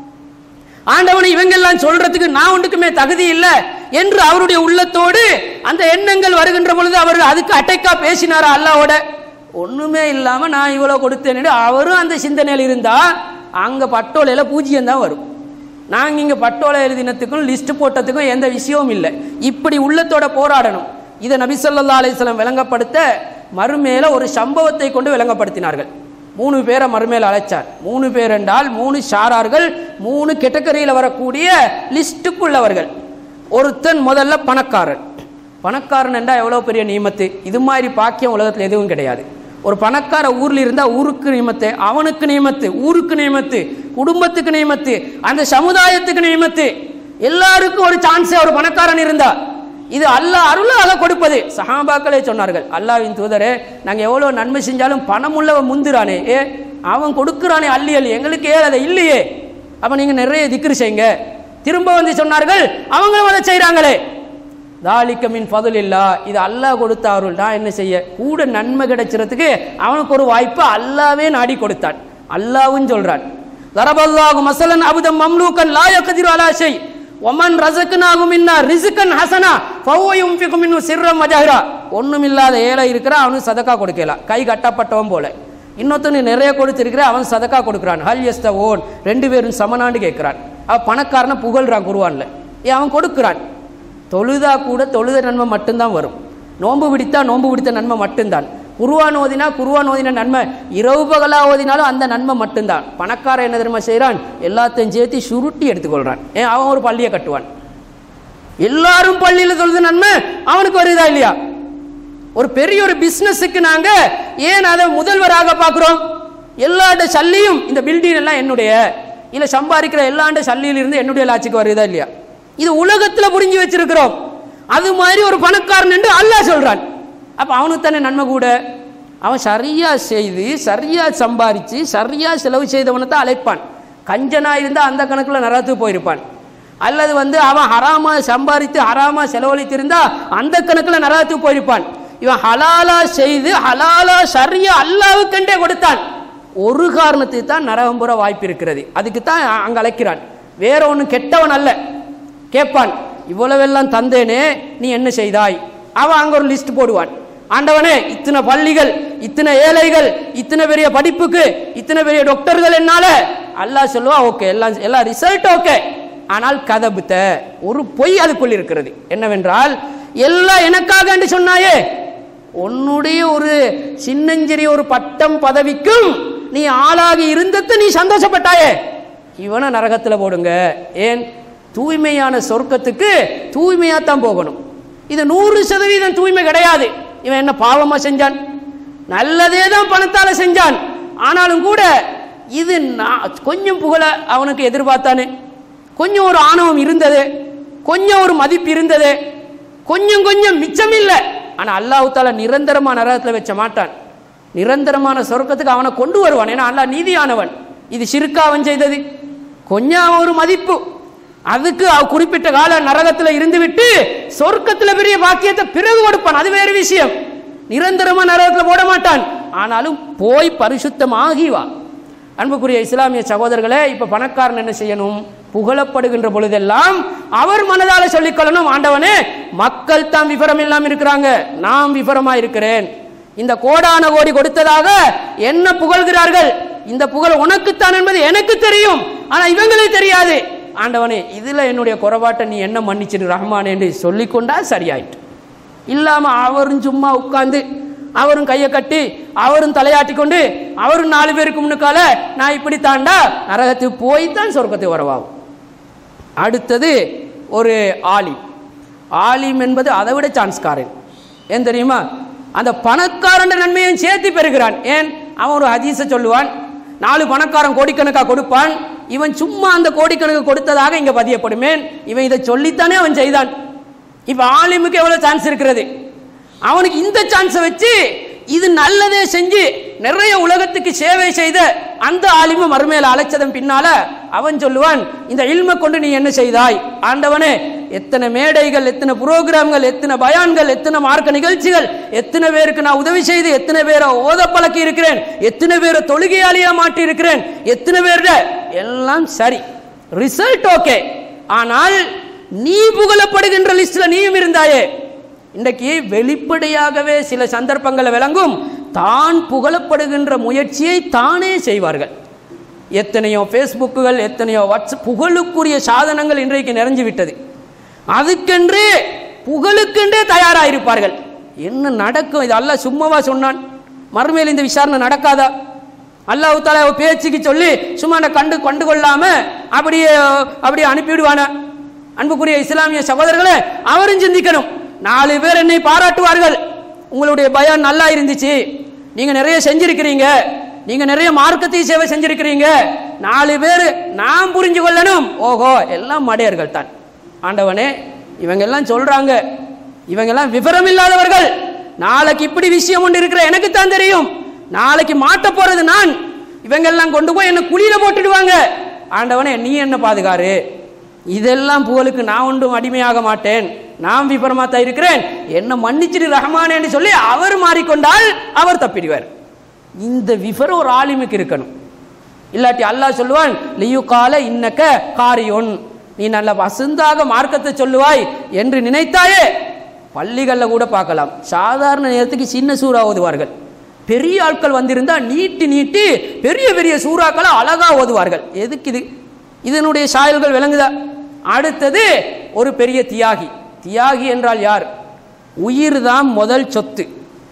ஆண்டவனை இவங்க எல்லாம் சொல்றதுக்கு நான் ஒன்றுக்குமே தகுதி இல்லை என்று அவருடைய உள்ளத்தோடு அந்த எண்ணங்கள் வருகின்ற பொழுது அவர் அதுக்கு அட்டைக்கா பேசினாரா அல்லாவோட ஒண்ணுமே இல்லாம நான் இவ்வளவு கொடுத்தேன்னு அவரும் அந்த சிந்தனையில் இருந்தா அங்க பட்டோலையில பூஜ்ஜியம் தான் வரும் நாங்க இங்க பட்டோலை எழுதினத்துக்கும் லிஸ்ட் போட்டதுக்கும் எந்த விஷயமும் இல்லை இப்படி உள்ளத்தோட போராடணும் இதை நபி ஸல்லல்லாஹு அலைஹி வஸல்லம் விளங்கப்படுத்த மறுமேல ஒரு சம்பவத்தை கொண்டு விளங்கப்படுத்தினார்கள் மூணு பேரை மறுமேல் அழைச்சார் மூணு பேர் என்றால் மூணு ஷாரார்கள் மூணு கெட்டகரியில் வரக்கூடிய லிஸ்டுக்குள்ளவர்கள் ஒருத்தன் முதல்ல பணக்காரன் பணக்காரன் என்றா எவ்வளோ பெரிய நியமத்து இது மாதிரி பாக்கியம் உலகத்தில் எதுவும் கிடையாது ஒரு பணக்கார ஊர்ல இருந்தா ஊருக்கு நியமத்து அவனுக்கு நியமத்து ஊருக்கு நியமத்து குடும்பத்துக்கு நியமத்து அந்த சமுதாயத்துக்கு நியமத்து எல்லாருக்கும் ஒரு சான்ஸ் ஒரு பணக்காரன் இருந்தா இது அல்லாஹ் அருளாக கொடுப்பது சஹாபாக்களே சொன்னார்கள் அல்லாஹ்வின் தூதரே நாங்க எவ்வளவு நன்மை செஞ்சாலும் பணம் உள்ளவன் முந்துறானே ஏ அவன் கொடுக்குறானே அள்ளி அள்ளி எங்களுக்கு ஏன் அதை இல்லையே அப்ப நீங்க நிறைய திக்ரு செய்யுங்க திரும்ப வந்து சொன்னார்கள் அவங்களும் அதை செய்றாங்களே தாலிக்க மின் பதில் இல்லா இது அல்லாஹ் கொடுத்த அருள் நான் என்ன செய்ய கூட நன்மை கிடைச்சிறதுக்கு அவனுக்கு ஒரு வாய்ப்பு அல்லாவே நாடி கொடுத்தான் அல்லாவும் சொல்றான் தரபல்லாஹு மசலன் அபுதம் மம்லூக்கன் லா யக்திரு அலா ஷை ஒமன் ரசக்குனாகு மின்னா ரிசுக்கன் ஹசனா ஃபவ்வையும் ஃபிகும் மின்னு சிர்ரம் வஜஹரா ஒண்ணுமில்லாத ஏழை இருக்கிற அவனுக்கு சதக்கா கொடுக்கலாம் கை கட்டப்பட்டவன் போல இன்னொருத்தனு நிறைய கொடுத்திருக்கிற அவன் சதக்கா கொடுக்குறான் ஹல் எஸ்த ஓன் ரெண்டு பேரும் சமனாண்டு கேட்கிறான் அவன் பணக்காரனை புகழ்றான் குருவான்ல ஏன் அவன் கொடுக்குறான் தொழுதா கூட தொழுத நன்மை மட்டும்தான் வரும் நோன்பு பிடித்தா நோன்பு பிடித்த நன்மை மட்டும்தான் குருவான் ஓதினா குருவான் ஓதின நன்மை இரவு பகலா ஓதினாலும் அந்த நன்மை மட்டும்தான் பணக்காரன் என்ன தெரியுமா செய்கிறான் எல்லாத்தையும் சேர்த்து சுருட்டி எடுத்துக்கொள்றான் ஏன் அவன் ஒரு பள்ளியை கட்டுவான் எல்லாரும் பள்ளியில் தொழுத நன்மை அவனுக்கு வருதா இல்லையா ஒரு பெரிய ஒரு பிசினஸுக்கு நாங்க ஏன் அதை முதல்வராக பார்க்கிறோம் எல்லாண்ட சல்லியும் இந்த பில்டிங் எல்லாம் என்னுடைய இல்ல சம்பாதிக்கிற எல்லாண்ட சல்லியில இருந்து என்னுடைய லாட்சிக்கு வருதா இல்லையா இது உலகத்துல புரிஞ்சு வச்சிருக்கிறோம் அது மாதிரி ஒரு பணக்காரன் என்று அல்லாஹ் சொல்றான் அப்ப அவனுக்கு தானே நன்மை கூட அவன் சரியா செய்து சரியா சம்பாரிச்சு சரியா செலவு செய்தவனை தான் அழைப்பான் கஞ்சனா இருந்தா அந்த கணக்குல நரகத்துக்கு போயிருப்பான் அல்லது வந்து அவன் ஹராமா சம்பாதித்து ஹராமா செலவழித்திருந்தா அந்த கணக்குல நரகத்துக்கு போயிருப்பான் இவன் ஹலாலா செய்து ஹலாலா சரியா அல்லாவுக்கென்றே கொடுத்தான் ஒரு காரணத்துக்கு தான் நரகம் புற வாய்ப்பு இருக்கிறது அதுக்கு தான் அங்க அழைக்கிறான் வேற ஒன்றும் கெட்டவன் அல்ல கேட்பான் இவ்வளவெல்லாம் தந்தேனே நீ என்ன செய்தாய் அவன் அங்க ஒரு லிஸ்ட் போடுவான் ஆண்டவனே இத்தனை பள்ளிகள் இத்தனை ஏழைகள் இத்தனை பெரிய படிப்புக்கு இத்தனை பெரிய டாக்டர்கள் என்னால அல்லாஹ் சொல்லுவா ஓகே எல்லாம் எல்லாம் ரிசல்ட் ஓகே ஆனால் கதபுத்த ஒரு பொய் அதுக்குள் இருக்கிறது என்னவென்றால் எல்லாம் எனக்காக என்று சொன்னாயே உன்னுடைய ஒரு சின்னஞ்சிறிய ஒரு பட்டம் பதவிக்கும் நீ ஆளாகி இருந்தது நீ சந்தோஷப்பட்டாயே இவனை நரகத்துல போடுங்க ஏன் தூய்மையான சொர்க்கத்துக்கு தூய்மையா தான் போகணும் இது நூறு சதவீதம் தூய்மை கிடையாது இவன் என்ன பாவமா செஞ்சான் நல்லதே தான் பணத்தால செஞ்சான் ஆனாலும் கூட இது நான் கொஞ்சம் புகழ அவனுக்கு எதிர்பார்த்தானே கொஞ்சம் ஒரு ஆணவம் இருந்தது கொஞ்சம் ஒரு மதிப்பு இருந்தது கொஞ்சம் கொஞ்சம் மிச்சம் இல்லை ஆனா அல்லாஹ் தால நிரந்தரமான நரகத்துல வச்ச மாட்டான் நிரந்தரமான சொர்க்கத்துக்கு அவனை கொண்டு வருவான் ஏன்னா அல்லாஹ் நீதியானவன் இது சிறுக்கா அவன் செய்தது கொஞ்சம் ஒரு மதிப்பு அதுக்கு அவ குறிப்பிட்ட கால நரகத்துல இருந்து விட்டு சொர்க்கத்துல பெரிய பாக்கியத்தை பிறகு கொடுப்பான் அது வேறு விஷயம் நிரந்தரமா நரகத்துல போட மாட்டான் ஆனாலும் போய் பரிசுத்தமாகி வா அன்புக்குரிய இஸ்லாமிய சகோதரர்களே இப்ப பணக்காரன் என்ன செய்யணும் புகழப்படுகின்ற பொழுதெல்லாம் அவர் மனதால சொல்லிக்கொள்ளணும் ஆண்டவனே மக்கள் தான் விவரம் இல்லாம இருக்கிறாங்க நான் விவரமா இருக்கிறேன் இந்த கோடான கோடி கொடுத்ததாக என்ன புகழ்கிறார்கள் இந்த புகழ் உனக்குத்தான் என்பது எனக்கு தெரியும் ஆனா இவங்களுக்கு தெரியாது ஆண்டவனே இதுல என்னுடைய குறைபாட்டை நீ என்ன மன்னிச்சிடு ரஹ்மான் என்று சொல்லிக்கொண்டா சரியாயிட்டு இல்லாம அவரும் சும்மா உட்கார்ந்து அவரும் கையை கட்டி அவரும் தலையாட்டி கொண்டு அவரும் நாலு பேருக்கு முன்னுக்கால நான் இப்படி தாண்டா நரகத்துக்கு போய் தான் சொர்க்கத்துக்கு வரவாகும் அடுத்தது ஒரு ஆலிம் ஆலிம் என்பது அதை விட சான்ஸ்காரன் ஏன் தெரியுமா அந்த பணக்காரன் நன்மையும் சேர்த்து பெறுகிறான் ஏன் அவன் ஒரு ஹதீஸை சொல்லுவான் நாலு பணக்காரன் கோடிக்கணக்காக கொடுப்பான் இவன் சும்மா அந்த கோடிக்கணக்கு கொடுத்ததாக இங்க பதியப்படுமேன் இவன் இதை சொல்லித்தானே அவன் செய்தான் இப்ப ஆலிமுக்கு எவ்வளவு சான்ஸ் இருக்கிறது அவனுக்கு இந்த சான்ஸை வச்சு இது நல்லதே செஞ்சு நிறைய உலகத்துக்கு சேவை செய்த அந்த ஆலிம மறுமையில அழைச்சதன் பின்னால அவன் சொல்லுவான் இந்த இல்ம கொண்டு நீ என்ன செய்தாய் ஆண்டவனே எத்தனை மேடைகள் எத்தனை புரோகிராம்கள் எத்தனை பயான்கள் எத்தனை மார்க்க நிகழ்ச்சிகள் எத்தனை பேருக்கு நான் உதவி செய்து எத்தனை பேரை ஓத பழக்கி இருக்கிறேன் எத்தனை பேரை தொழுகையாளியா மாட்டி இருக்கிறேன் எத்தனை பேருட எல்லாம் சரி ரிசல்ட் ஓகே ஆனால் நீ புகழப்படுகின்ற லிஸ்ட்ல நீயும் இருந்தாயே இன்றைக்கு வெளிப்படையாகவே சில சந்தர்ப்பங்களை விளங்கும் தான் புகழப்படுகின்ற முயற்சியை தானே செய்வார்கள் எத்தனையோ ஃபேஸ்புக்குகள் எத்தனையோ வாட்ஸ்அப் புகழுக்குரிய சாதனங்கள் இன்றைக்கு நிறைஞ்சு விட்டது அதுக்கென்றே புகழுக்கென்றே தயாராயிருப்பார்கள் என்ன நடக்கும் இது அல்லாஹ் சும்மாவா சொன்னான் மறுமையில் இந்த விசாரணை நடக்காதா அல்லாஹ் தாலா ஒரு பேச்சுக்கு சொல்லி சும்மா நான் கண்டு கண்டு கொள்ளாம அப்படியே அப்படியே அனுப்பிவிடுவானா அன்புக்குரிய இஸ்லாமிய சகோதரர்களே அவரும் சிந்திக்கணும் நாலு பேர் என்னை பாராட்டுவார்கள் உங்களுடைய பயம் நல்லா இருந்துச்சு நீங்க நிறைய செஞ்சிருக்கிறீங்க நீங்க நிறைய மார்க்கத்தை சேவை செஞ்சிருக்கிறீங்க நாலு பேர் நாம் புரிஞ்சு கொள்ளணும் ஓஹோ எல்லாம் மடையர்கள் தான் ஆண்டவனே இவங்க எல்லாம் சொல்றாங்க இவங்க எல்லாம் விவரம் இல்லாதவர்கள் நாளைக்கு இப்படி விஷயம் ஒன்று இருக்கிற எனக்கு தான் தெரியும் நாளைக்கு மாட்ட போறது நான் இவங்க எல்லாம் கொண்டு போய் என்ன குழியில போட்டுடுவாங்க ஆண்டவனே நீ என்ன பாதுகாரு இதெல்லாம் புகழுக்கு நான் ஒன்றும் அடிமையாக மாட்டேன் நான் விபரமா தான் இருக்கிறேன் என்ன மன்னிச்சிடு ரஹ்மானேன்னு சொல்லி அவர் மாறிக்கொண்டால் அவர் தப்பிடுவார் இந்த விவரம் ஒரு ஆலிமுக்கு இருக்கணும் இல்லாட்டி அல்லாஹ் சொல்லுவான் லியு கால இன்னக்க காரியோன் நீ நல்ல வசந்தாக மார்க்கத்தை சொல்லுவாய் என்று நினைத்தாயே பள்ளிகளில் கூட பார்க்கலாம் சாதாரண நேரத்துக்கு சின்ன சூறா ஓதுவார்கள் பெரிய ஆட்கள் வந்திருந்தா நீட்டி நீட்டி பெரிய பெரிய சூறாக்களை அழகா ஓதுவார்கள் எதுக்கு இது இதனுடைய சாயல்கள் விளங்குதா அடுத்தது ஒரு பெரிய தியாகி தியாகி என்றால் யார் உயிர் தான் முதல் சொத்து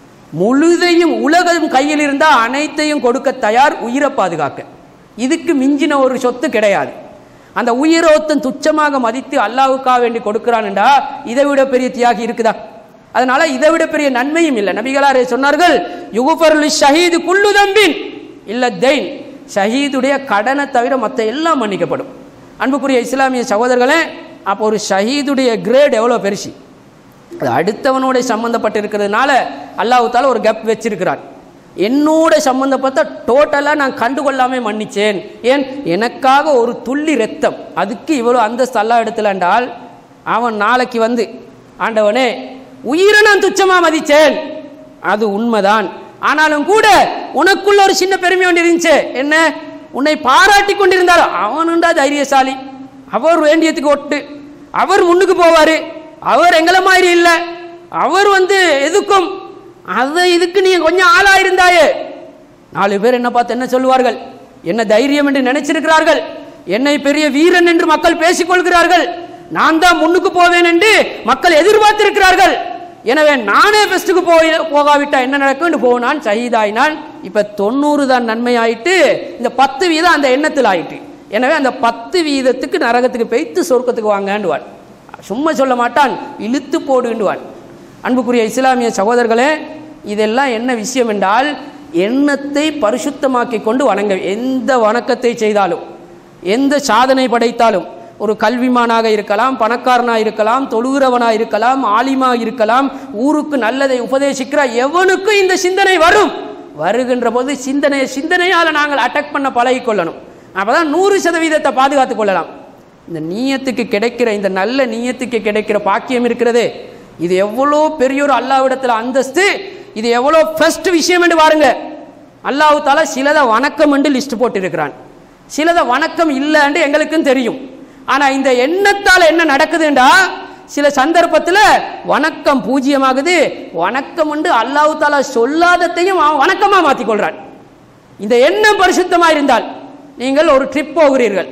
முழுதையும் உலகம் கையில் இருந்தால் அனைத்தையும் கொடுக்க தயார் உயிரை பாதுகாக்க இதுக்கு மிஞ்சின ஒரு சொத்து கிடையாது அந்த உயிரோத்தன் துச்சமாக மதித்து அல்லாவுக்காக வேண்டி கொடுக்கிறான்டா இதை விட பெரிய தியாகி இருக்குதா அதனால இதை விட பெரிய நன்மையும் இல்லை நபிகளாரே சொன்னார்கள் யுகுபருள் ஷஹீது குள்ளு தம்பின் இல்ல தெயின் ஷஹீதுடைய கடனை தவிர மற்ற எல்லாம் மன்னிக்கப்படும் அன்புக்குரிய இஸ்லாமிய சகோதரர்களே அப்போ ஒரு ஷஹீதுடைய கிரேட் எவ்வளோ பெருசு அது அடுத்தவனோட சம்மந்தப்பட்டு இருக்கிறதுனால அல்லாஹால ஒரு கேப் வச்சிருக்கிறான் என்னோட சம்பந்தப்பட்ட டோட்டலாக நான் கண்டுகொள்ளாமே மன்னிச்சேன் ஏன் எனக்காக ஒரு துள்ளி ரத்தம் அதுக்கு இவ்வளோ அந்தஸ்து அல்லா எடுத்துலண்டால் அவன் நாளைக்கு வந்து ஆண்டவனே உயிரை நான் துச்சமாக மதிச்சேன் அது உண்மைதான் ஆனாலும் கூட உனக்குள்ள ஒரு சின்ன பெருமை ஒன்று இருந்துச்சு என்ன உன்னை பாராட்டி கொண்டிருந்தால் அவனுண்டா தைரியசாலி அவர் வேண்டியதுக்கு ஒட்டு அவர் முன்னுக்கு போவாரு அவர் எங்களை மாதிரி இல்லை அவர் வந்து எதுக்கும் அதை இதுக்கு நீ கொஞ்சம் ஆளா இருந்தாயே நாலு பேர் என்ன பார்த்து என்ன சொல்லுவார்கள் என்ன தைரியம் என்று நினைச்சிருக்கிறார்கள் என்னை பெரிய வீரன் என்று மக்கள் பேசிக் கொள்கிறார்கள் நான் தான் முன்னுக்கு போவேன் என்று மக்கள் எதிர்பார்த்திருக்கிறார்கள் எனவே நானே பெஸ்ட்டுக்கு போய் போகாவிட்டா என்ன நடக்கும் போனான் சகிதாயினான் இப்ப தொண்ணூறு தான் நன்மை ஆயிட்டு இந்த பத்து வீதம் அந்த எண்ணத்தில் ஆயிட்டு எனவே அந்த பத்து வீதத்துக்கு நரகத்துக்கு பெய்த்து சொர்க்கத்துக்கு வாங்கண்டுவான் சும்மா சொல்ல மாட்டான் இழுத்து போடுண்டுவான் அன்புக்குரிய இஸ்லாமிய சகோதரர்களே இதெல்லாம் என்ன விஷயம் என்றால் எண்ணத்தை பரிசுத்தமாக்கி கொண்டு வணங்க எந்த வணக்கத்தை செய்தாலும் எந்த சாதனை படைத்தாலும் ஒரு கல்விமானாக இருக்கலாம் பணக்காரனாக இருக்கலாம் தொழுகிறவனாக இருக்கலாம் ஆலிமா இருக்கலாம் ஊருக்கு நல்லதை உபதேசிக்கிற எவனுக்கும் இந்த சிந்தனை வரும் வருகின்ற போது சிந்தனை சிந்தனையால் நாங்கள் அட்டாக் பண்ண பழகி கொள்ளணும் அப்பதான் நூறு சதவீதத்தை பாதுகாத்துக் கொள்ளலாம் இந்த நீயத்துக்கு கிடைக்கிற இந்த நல்ல நீயத்துக்கு கிடைக்கிற பாக்கியம் இருக்கிறதே இது எவ்வளோ பெரிய ஒரு அல்லாவிடத்தில் அந்தஸ்து இது எவ்வளோ ஃபர்ஸ்ட் விஷயம் என்று பாருங்க அல்லாஹு தாலா சிலதை வணக்கம் என்று லிஸ்ட் போட்டிருக்கிறான் சிலதை வணக்கம் இல்லைன்னு எங்களுக்கும் தெரியும் ஆனால் இந்த எண்ணத்தால் என்ன நடக்குதுண்டா சில சந்தர்ப்பத்தில் வணக்கம் பூஜ்ஜியமாகுது வணக்கம் உண்டு அல்லாஹு தாலா சொல்லாததையும் அவன் வணக்கமாக மாற்றிக்கொள்றான் இந்த எண்ணம் பரிசுத்தமாக இருந்தால் நீங்கள் ஒரு ட்ரிப் போகிறீர்கள்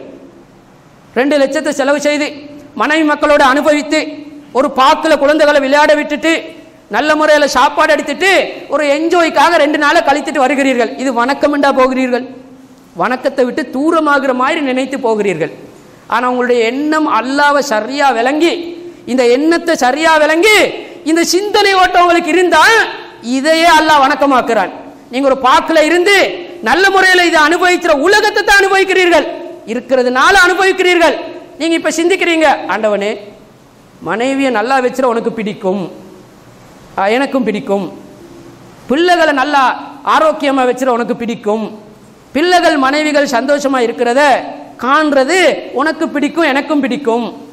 ரெண்டு லட்சத்தை செலவு செய்து மனைவி மக்களோட அனுபவித்து ஒரு பாக்கில் குழந்தைகளை விளையாட விட்டுட்டு நல்ல முறையில் சாப்பாடு எடுத்துட்டு ஒரு என்ஜாய்க்காக ரெண்டு நாளை கழித்துட்டு வருகிறீர்கள் இது வணக்கமெண்டா போகிறீர்கள் வணக்கத்தை விட்டு தூரமாகிற மாதிரி நினைத்து போகிறீர்கள் ஆனால் உங்களுடைய எண்ணம் அல்லாவை சரியா விளங்கி இந்த எண்ணத்தை சரியா விளங்கி இந்த சிந்தனை ஓட்டம் உங்களுக்கு இருந்தால் இதையே அல்லாஹ் வணக்கமாக்குறான் நீங்க ஒரு பாக்கில் இருந்து நல்ல முறையில் இதை அனுபவிக்கிற உலகத்தை தான் அனுபவிக்கிறீர்கள் இருக்கிறதுனால அனுபவிக்கிறீர்கள் நீங்க இப்ப சிந்திக்கிறீங்க ஆண்டவனே மனைவியை நல்லா வச்சிட உனக்கு பிடிக்கும் ஆஹ், எனக்கும் பிடிக்கும் பிள்ளைகளை நல்லா ஆரோக்கியமா வச்சிட உனக்கு பிடிக்கும் பிள்ளைகள் மனைவிகள் சந்தோஷமா இருக்கிறத காண்றது உனக்கு பிடிக்கும் எனக்கும் பிடிக்கும்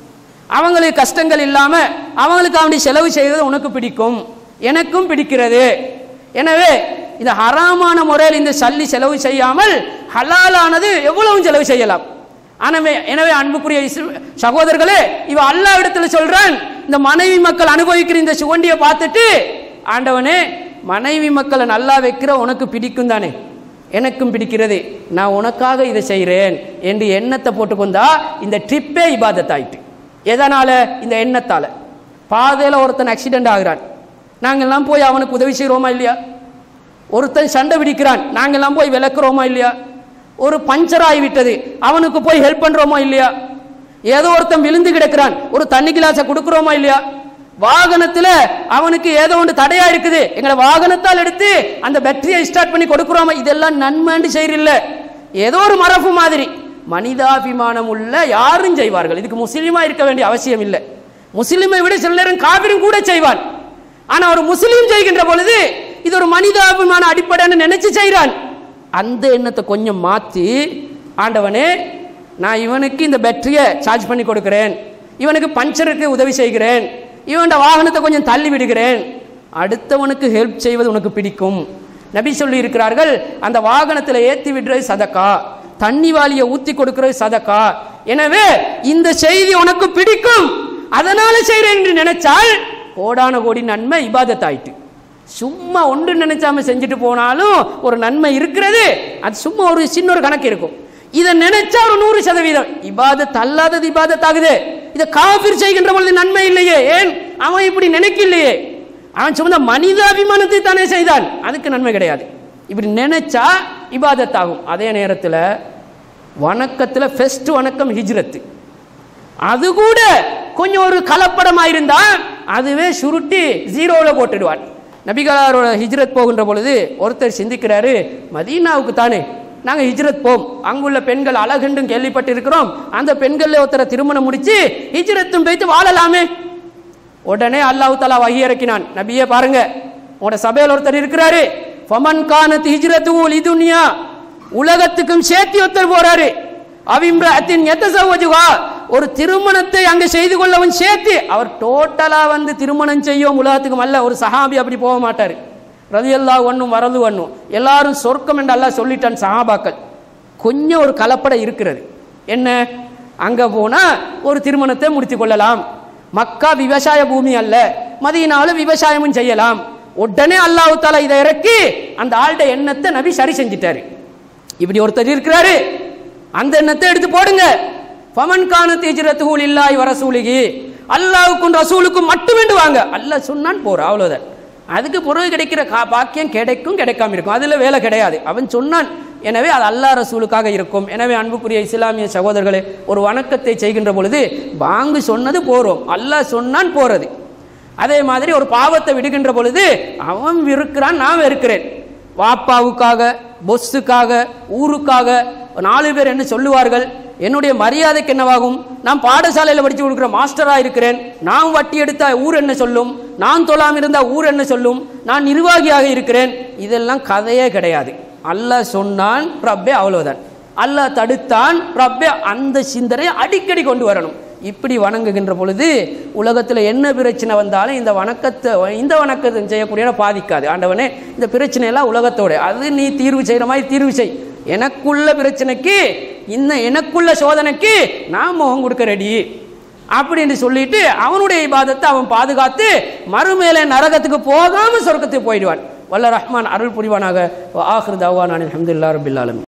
அவங்களுக்கு கஷ்டங்கள் இல்லாம அவங்களுக்கு அவனுடைய செலவு செய்வது உனக்கு பிடிக்கும் எனக்கும் பிடிக்கிறது எனவே இந்த ஹராமான முறையில் இந்த சல்லி செலவு செய்யாமல் ஹலாலானது எவ்வளவு செலவு செய்யலாம் எனவே எனவே அன்புக்குரிய இஸ்ல- சகோதரர்களே இவ அல்லாஹ் இடத்துல சொல்றான் இந்த மனைவி மக்கள் அனுபவிக்கிற இந்த சுவண்டியை பார்த்துட்டு ஆண்டவனே மனைவி மக்களை நல்லா வைக்கிற உனக்கு பிடிக்கும் தானே எனக்கும் பிடிக்கிறது நான் உனக்காக இதை செய்கிறேன் என்று எண்ணத்தை போட்டுக்கொண்டா இந்த ட்ரிப்பே இபாதத்தாயிட்டு எதனால இந்த எண்ணத்தால பாதையில் ஒருத்தன் ஆக்சிடென்ட் ஆகிறான் நாங்கெல்லாம் போய் அவனுக்கு உதவி செய்கிறோமா இல்லையா ஒருத்தன் சண்டை பிடிக்கிறான் நாங்கெல்லாம் போய் விளக்குறோமா இல்லையா ஒரு பஞ்சர் ஆகிவிட்டது அவனுக்கு போய் ஹெல்ப் பண்றோமா இல்லையா ஏதோ ஒருத்தன் விழுந்து கிடக்கிறான் ஒரு தண்ணி கிளாஸை கொடுக்குறோமா இல்லையா வாகனத்துல அவனுக்கு ஏதோ ஒன்று தடையா இருக்குது எங்களை வாகனத்தால் எடுத்து அந்த பேட்டரியை ஸ்டார்ட் பண்ணி கொடுக்குறோமா இதெல்லாம் நன்மைன்னு செய்யறில்ல ஏதோ ஒரு மரபு மாதிரி மனிதாபிமானம் உள்ள யாரும் செய்வார்கள் இதுக்கு முஸ்லீமா இருக்க வேண்டிய அவசியம் இல்லை முஸ்லிமை விட சில நேரம் காவிரும் கூட செய்வான் ஆனா ஒரு முஸ்லீம் செய்கின்ற பொழுது இது ஒரு மனிதாபிமான அடிப்படைன்னு நினைச்சு செய்கிறான் அந்த எண்ணத்தை கொஞ்சம் மாத்தி ஆண்டவனே நான் இவனுக்கு இந்த பேட்டரியை சார்ஜ் பண்ணி கொடுக்கிறேன் இவனுக்கு பஞ்சருக்கு உதவி செய்கிறேன் இவனோட வாகனத்தை கொஞ்சம் தள்ளி விடுகிறேன் அடுத்தவனுக்கு ஹெல்ப் செய்வது உனக்கு பிடிக்கும் நபி சொல்லி இருக்கிறார்கள் அந்த வாகனத்தில் ஏத்தி விடுறது சதக்கா தண்ணி வாளியை ஊத்தி கொடுக்கிறது சதக்கா எனவே இந்த செய்தி உனக்கு பிடிக்கும் அதனால செய்கிறேன் என்று நினைச்சால் கோடான கோடி நன்மை இபாதத்தாயிட்டு சும்மா ஒன்று நினைச்சாம செஞ்சுட்டு போனாலும் ஒரு நன்மை இருக்கிறது அது சும்மா ஒரு சின்ன ஒரு கணக்கு இருக்கும் இதை நினைச்சா ஒரு நூறு சதவீதம் இபாதத் அல்லாதது இபாதத்தாகுது இதை காபிர் செய்கின்ற பொழுது நன்மை இல்லையே ஏன் அவன் இப்படி நினைக்கலையே அவன் சுமந்த மனிதாபிமானத்தை தானே செய்தான் அதுக்கு நன்மை கிடையாது இப்படி நினைச்சா இபாதத்தாகும் அதே நேரத்தில் வணக்கத்தில் ஃபெஸ்ட் வணக்கம் ஹிஜ்ரத்து அது கூட கொஞ்சம் ஒரு கலப்படமாக இருந்தா அதுவே சுருட்டி ஜீரோவில் போட்டுடுவான் நபிகளாரோட ஹிஜ்ரத் போகின்ற பொழுது ஒருத்தர் சிந்திக்கிறாரு மதீனாவுக்கு தானே நாங்கள் ஹிஜ்ரத் போம் அங்குள்ள பெண்கள் அழகுண்டும் கேள்விப்பட்டிருக்கிறோம் அந்த பெண்களில் ஒருத்தரை திருமணம் முடிச்சு ஹிஜ்ரத்தும் போய்த்து வாழலாமே உடனே அல்லாஹ் தலா வகி இறக்கினான் நபியே பாருங்க உங்களோட சபையில் ஒருத்தர் இருக்கிறாரு ஃபமன் கானத் ஹிஜ்ரத்து லிதுனியா உலகத்துக்கும் சேர்த்து ஒருத்தர் போறாரு அவிம்ரத்தின் எத்தசவஜுகா ஒரு திருமணத்தை அங்க செய்து கொள்ளவன் சேர்த்து அவர் டோட்டலா வந்து திருமணம் செய்யும் உலகத்துக்கும் அல்ல ஒரு சஹாபி அப்படி போக மாட்டார் ரதியல்லா ஒன்றும் வரது ஒன்றும் எல்லாரும் சொர்க்கம் என்று அல்லாஹ் சொல்லிட்டான் சஹாபாக்கள் கொஞ்சம் ஒரு கலப்படம் இருக்கிறது என்ன அங்க போனா ஒரு திருமணத்தை முடித்து கொள்ளலாம் மக்கா விவசாய பூமி அல்ல மதியனாலும் விவசாயமும் செய்யலாம் உடனே அல்லாஹ் தாலா இதை இறக்கி அந்த ஆள்கிட்ட எண்ணத்தை நபி சரி செஞ்சிட்டாரு இப்படி ஒருத்தர் இருக்கிறாரு அந்த எண்ணத்தை எடுத்து போடுங்க ஃபமன் கான தீஜரத்துகுல் இல்லாய் வரசூலிகி அல்லாவுக்கும் ரசூலுக்கும் மட்டும் வேண்டு வாங்க அல்லாஹ் சொன்னான் போற அவ்வளவுதான் அதுக்கு பிறகு கிடைக்கிற கா- பாக்கியம் கிடைக்கும் கிடைக்காம இருக்கும் அதுல வேலை கிடையாது அவன் சொன்னான் எனவே அது அல்லாஹ் ரசூலுக்காக இருக்கும் எனவே அன்புக்குரிய இஸ்லாமிய சகோதரர்களே ஒரு வணக்கத்தை செய்கின்ற பொழுது பாங்கு சொன்னது போறோம் அல்லாஹ் சொன்னான் போறது அதே மாதிரி ஒரு பாவத்தை விடுகின்ற பொழுது அவன் இருக்கிறான் நான் இருக்கிறேன் வாப்பாவுக்காக பொஸ்ஸுக்காக ஊருக்காக நாலு பேர் என்ன சொல்லுவார்கள் என்னுடைய மரியாதைக்கு என்னவாகும் நான் பாடசாலையில் படித்து கொடுக்குற மாஸ்டராக இருக்கிறேன் நான் வட்டி எடுத்தா ஊர் என்ன சொல்லும் நான் தொழாம இருந்தா ஊர் என்ன சொல்லும் நான் நிர்வாகியாக இருக்கிறேன் இதெல்லாம் கதையே கிடையாது அல்லாஹ் சொன்னான் ரப்பே அவ்வளவுதான் அல்லாஹ் தடுத்தான் ரப்பே அந்த சிந்தனை அடிக்கடி கொண்டு வரணும் இப்படி வணங்குகின்ற பொழுது உலகத்தில் என்ன பிரச்சனை வந்தாலும் இந்த வணக்கத்தை இந்த வணக்கத்தை செய்யக்கூடிய பாதிக்காது ஆண்டவனே இந்த பிரச்சனையெல்லாம் உலகத்தோட அது நீ தீர்வு செய்கிற மாதிரி தீர்வு செய் எனக்குள்ள பிரச்சனைக்கு இந்த எனக்குள்ள சோதனைக்கு நான் முகம் கொடுக்க ரெடி அப்படின்னு சொல்லிட்டு அவனுடைய இபாதத்தை அவன் பாதுகாத்து மறுமேலே நரகத்துக்கு போகாம சொர்க்கத்துக்கு போயிடுவான் வல்ல ரஹ்மான் அருள் புரிவானாக ஆஹிர் தவான் அலமதுல்லா ரபில் ஆலமீன்